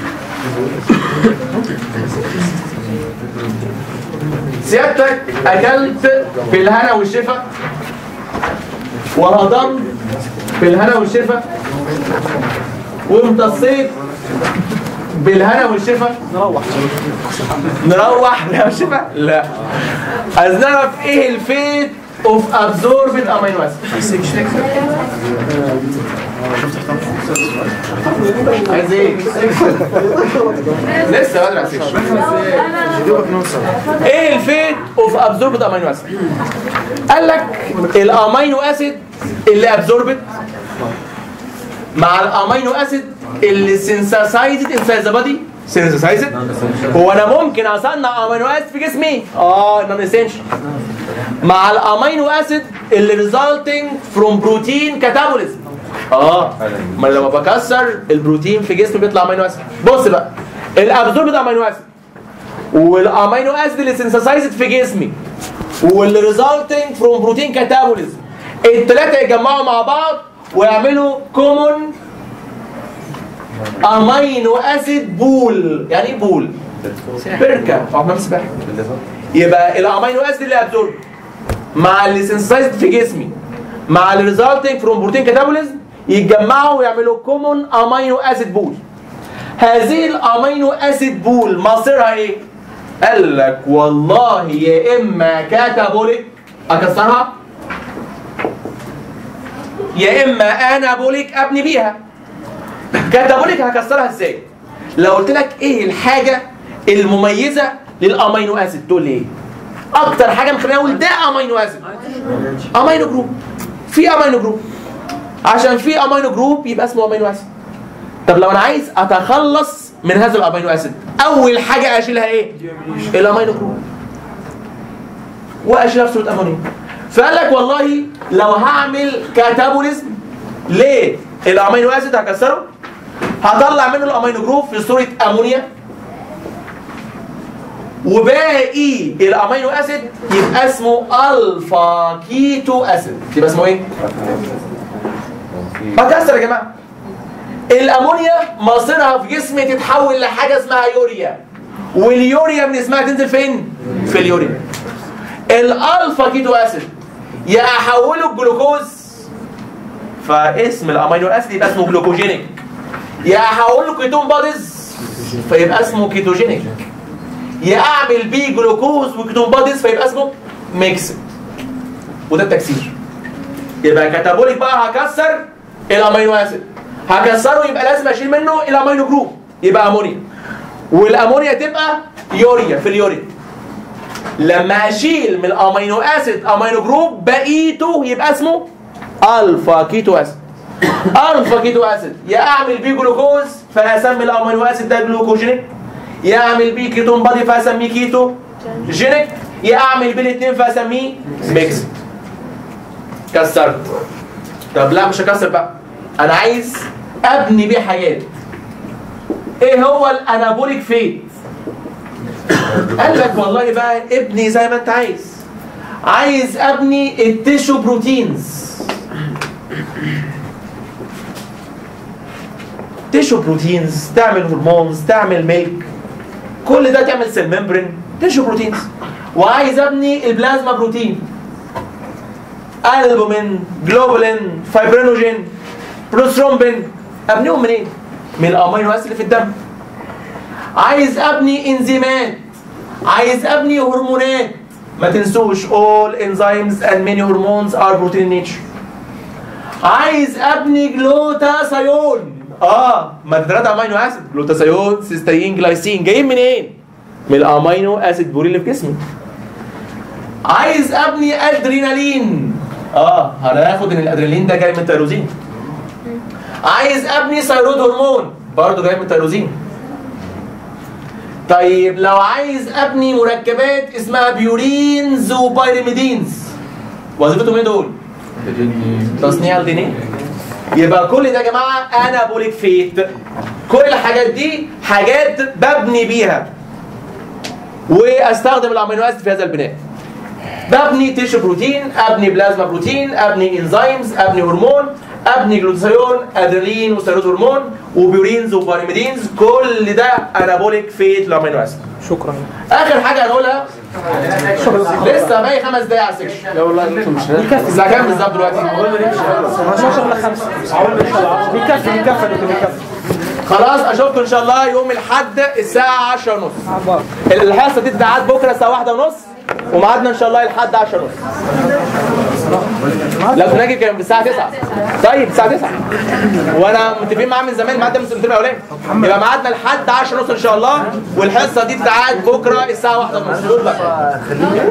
سيادتك اكلت بالهنا والشفا وهضمت بالهنا والشفا وامتصيت بالهنا والشفا نروح نروح لا والشفا لا عايز نعرف ايه الفيت اوف ابزوربد امينو اسيد عايز ايه؟ لسه بدري على السكشن ايه الفيت اوف ابزوربد امينو اسيد؟ قال لك الامينو اسيد اللي ابزوربت مع الامينو اسيد اللي سينساسايزد انسايد ذا بادي سينساسايزد هو انا ممكن اصنع امينو اسيد في جسمي اه نون اسينشال مع الامينو اسيد اللي ريزالتنج فروم بروتين كاتابوليزم اه ما أنا لما بكسر البروتين في جسمي بيطلع امينو اسيد بص بقى الابزوربد امينو اسيد والامينو اسيد اللي سينساسايزد في جسمي واللي ريزالتنج فروم بروتين كاتابوليزم الثلاثه يتجمعوا مع بعض ويعملوا كومون امينو اسيد بول يعني ايه بول بركه في حمام سباحه يبقى الامينو اسيد اللي ابزورب مع اللي سينسايزد في جسمي مع اللي ريزالتنج فروم بروتين كاتابوليزم يتجمعوا ويعملوا كومون امينو اسيد بول هذه الامينو اسيد بول مصيرها ايه؟ قال لك والله يا اما كاتابوليك اكسرها يا اما انابوليك ابني بيها كاتابوليك هكسرها ازاي؟ لو قلت لك ايه الحاجه المميزه للامينو اسيد تقول لي ايه؟ اكتر حاجه مخليني اقول ده امينو اسيد امينو جروب في امينو جروب عشان في امينو جروب يبقى اسمه امينو اسيد طب لو انا عايز اتخلص من هذا الامينو اسيد اول حاجه اشيلها ايه الامينو جروب واشيلها في صوره امونيا فقال لك والله لو هعمل كاتابوليزم ليه الامينو اسيد هكسره هطلع منه الامينو جروب في صوره امونيا وباقي الامينو اسيد يبقى اسمه الفا كيتو اسيد يبقى اسمه ايه؟ بكسر يا جماعه الامونيا مصيرها في جسمي تتحول لحاجه اسمها يوريا واليوريا من اسمها تنزل فين؟ في اليوريا الالفا كيتو اسيد يا احوله الجلوكوز فاسم الامينو اسيد يبقى اسمه جلوكوجينيك يا احوله كيتون باديز فيبقى اسمه كيتوجينيك يا اعمل بيه جلوكوز وكيتون باديز فيبقى اسمه ميكس وده التكسير يبقى كاتابوليك بقى هكسر الامينو اسيد هكسره يبقى لازم اشيل منه الامينو جروب يبقى امونيا والامونيا تبقى يوريا في اليوريا لما اشيل من الامينو اسيد امينو جروب بقيته يبقى اسمه الفا كيتو اسيد الفا كيتو اسيد يا اعمل بيه جلوكوز فاسمي الامينو اسيد ده جلوكوجينيك يا اعمل بيه كيتون بادي فاسميه كيتو جينيك يا اعمل بيه الاثنين فاسميه ميكس كسرت طب لا مش هكسر بقى انا عايز ابني بيه حاجات ايه هو الانابوليك فيت قال لك والله بقى ابني زي ما انت عايز عايز ابني التيشو بروتينز تيشو بروتينز تعمل هرمونز تعمل ميلك كل ده تعمل سيل ممبرين تيشو بروتينز وعايز ابني البلازما بروتين البومين جلوبولين فايبرينوجين بروسترومبين ابنيهم منين؟ من الامينو اسيد اللي في الدم عايز ابني انزيمات عايز ابني هرمونات ما تنسوش all enzymes and many hormones are protein in nature عايز ابني جلوتاثيون اه ما ثلاث امينو اسيد جلوتاثيون سيستين جلايسين جايين منين؟ من الامينو اسيد بوري اللي في جسمي عايز ابني ادرينالين اه هناخد ان الادرينالين ده جاي من التيروزين عايز ابني ثيرويد هرمون برضه جاي من التيروزين طيب لو عايز ابني مركبات اسمها بيورينز وبايريميدينز وظيفتهم ايه دول؟ تصنيع الدي يبقى كل ده يا جماعه انابوليك فيت كل الحاجات دي حاجات ببني بيها واستخدم الامينو اسيد في هذا البناء ببني تيشو بروتين ابني بلازما بروتين ابني انزيمز ابني هرمون ابني جلوتاثيون ادرينالين وثيرويد هرمون وبيورينز وباريميدينز كل ده انابوليك فيت الامينو اسيد شكرا اخر حاجه هنقولها لسه باقي خمس دقايق على السكشن لا والله انتم مش هنلحق الساعه كام بالظبط دلوقتي؟ 12 ل 5 بيكفي بيكفي دكتور بيكفي خلاص اشوفكم ان شاء الله يوم الاحد الساعه 10 ونص الحصه دي بتاعت بكره الساعه 1 ونص وميعادنا ان شاء الله لحد 10 ونص لو ناجي كان الساعه 9 طيب الساعه 9 وانا متفقين معاه من زمان الميعاد ده من السنتين الاولاني يبقى ميعادنا لحد 10 ونص ان شاء الله والحصه دي بتاعت بكره الساعه 1 ونص دول بقى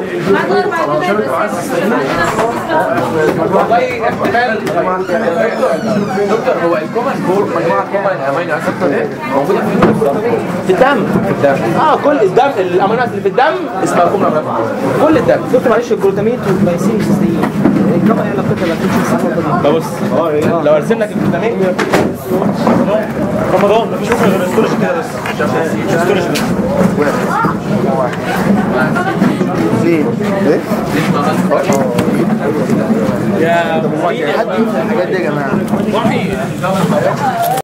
والله احتمال دكتور هو الكومن بول مجموعه كومن امينو اسيد موجوده في في الدم في الدم اه كل الدم الامينو اسيد اللي في الدم اسمها كومن كل الدم دكتور معلش الجلوتاميت والجلايسين مش سيستين كما هي علاقتها لا تمشي ده بص لو ارسم لك الفيتامين رمضان مفيش ممكن غير ستورج كده بس ستورج بس الحاجات دي يا جماعه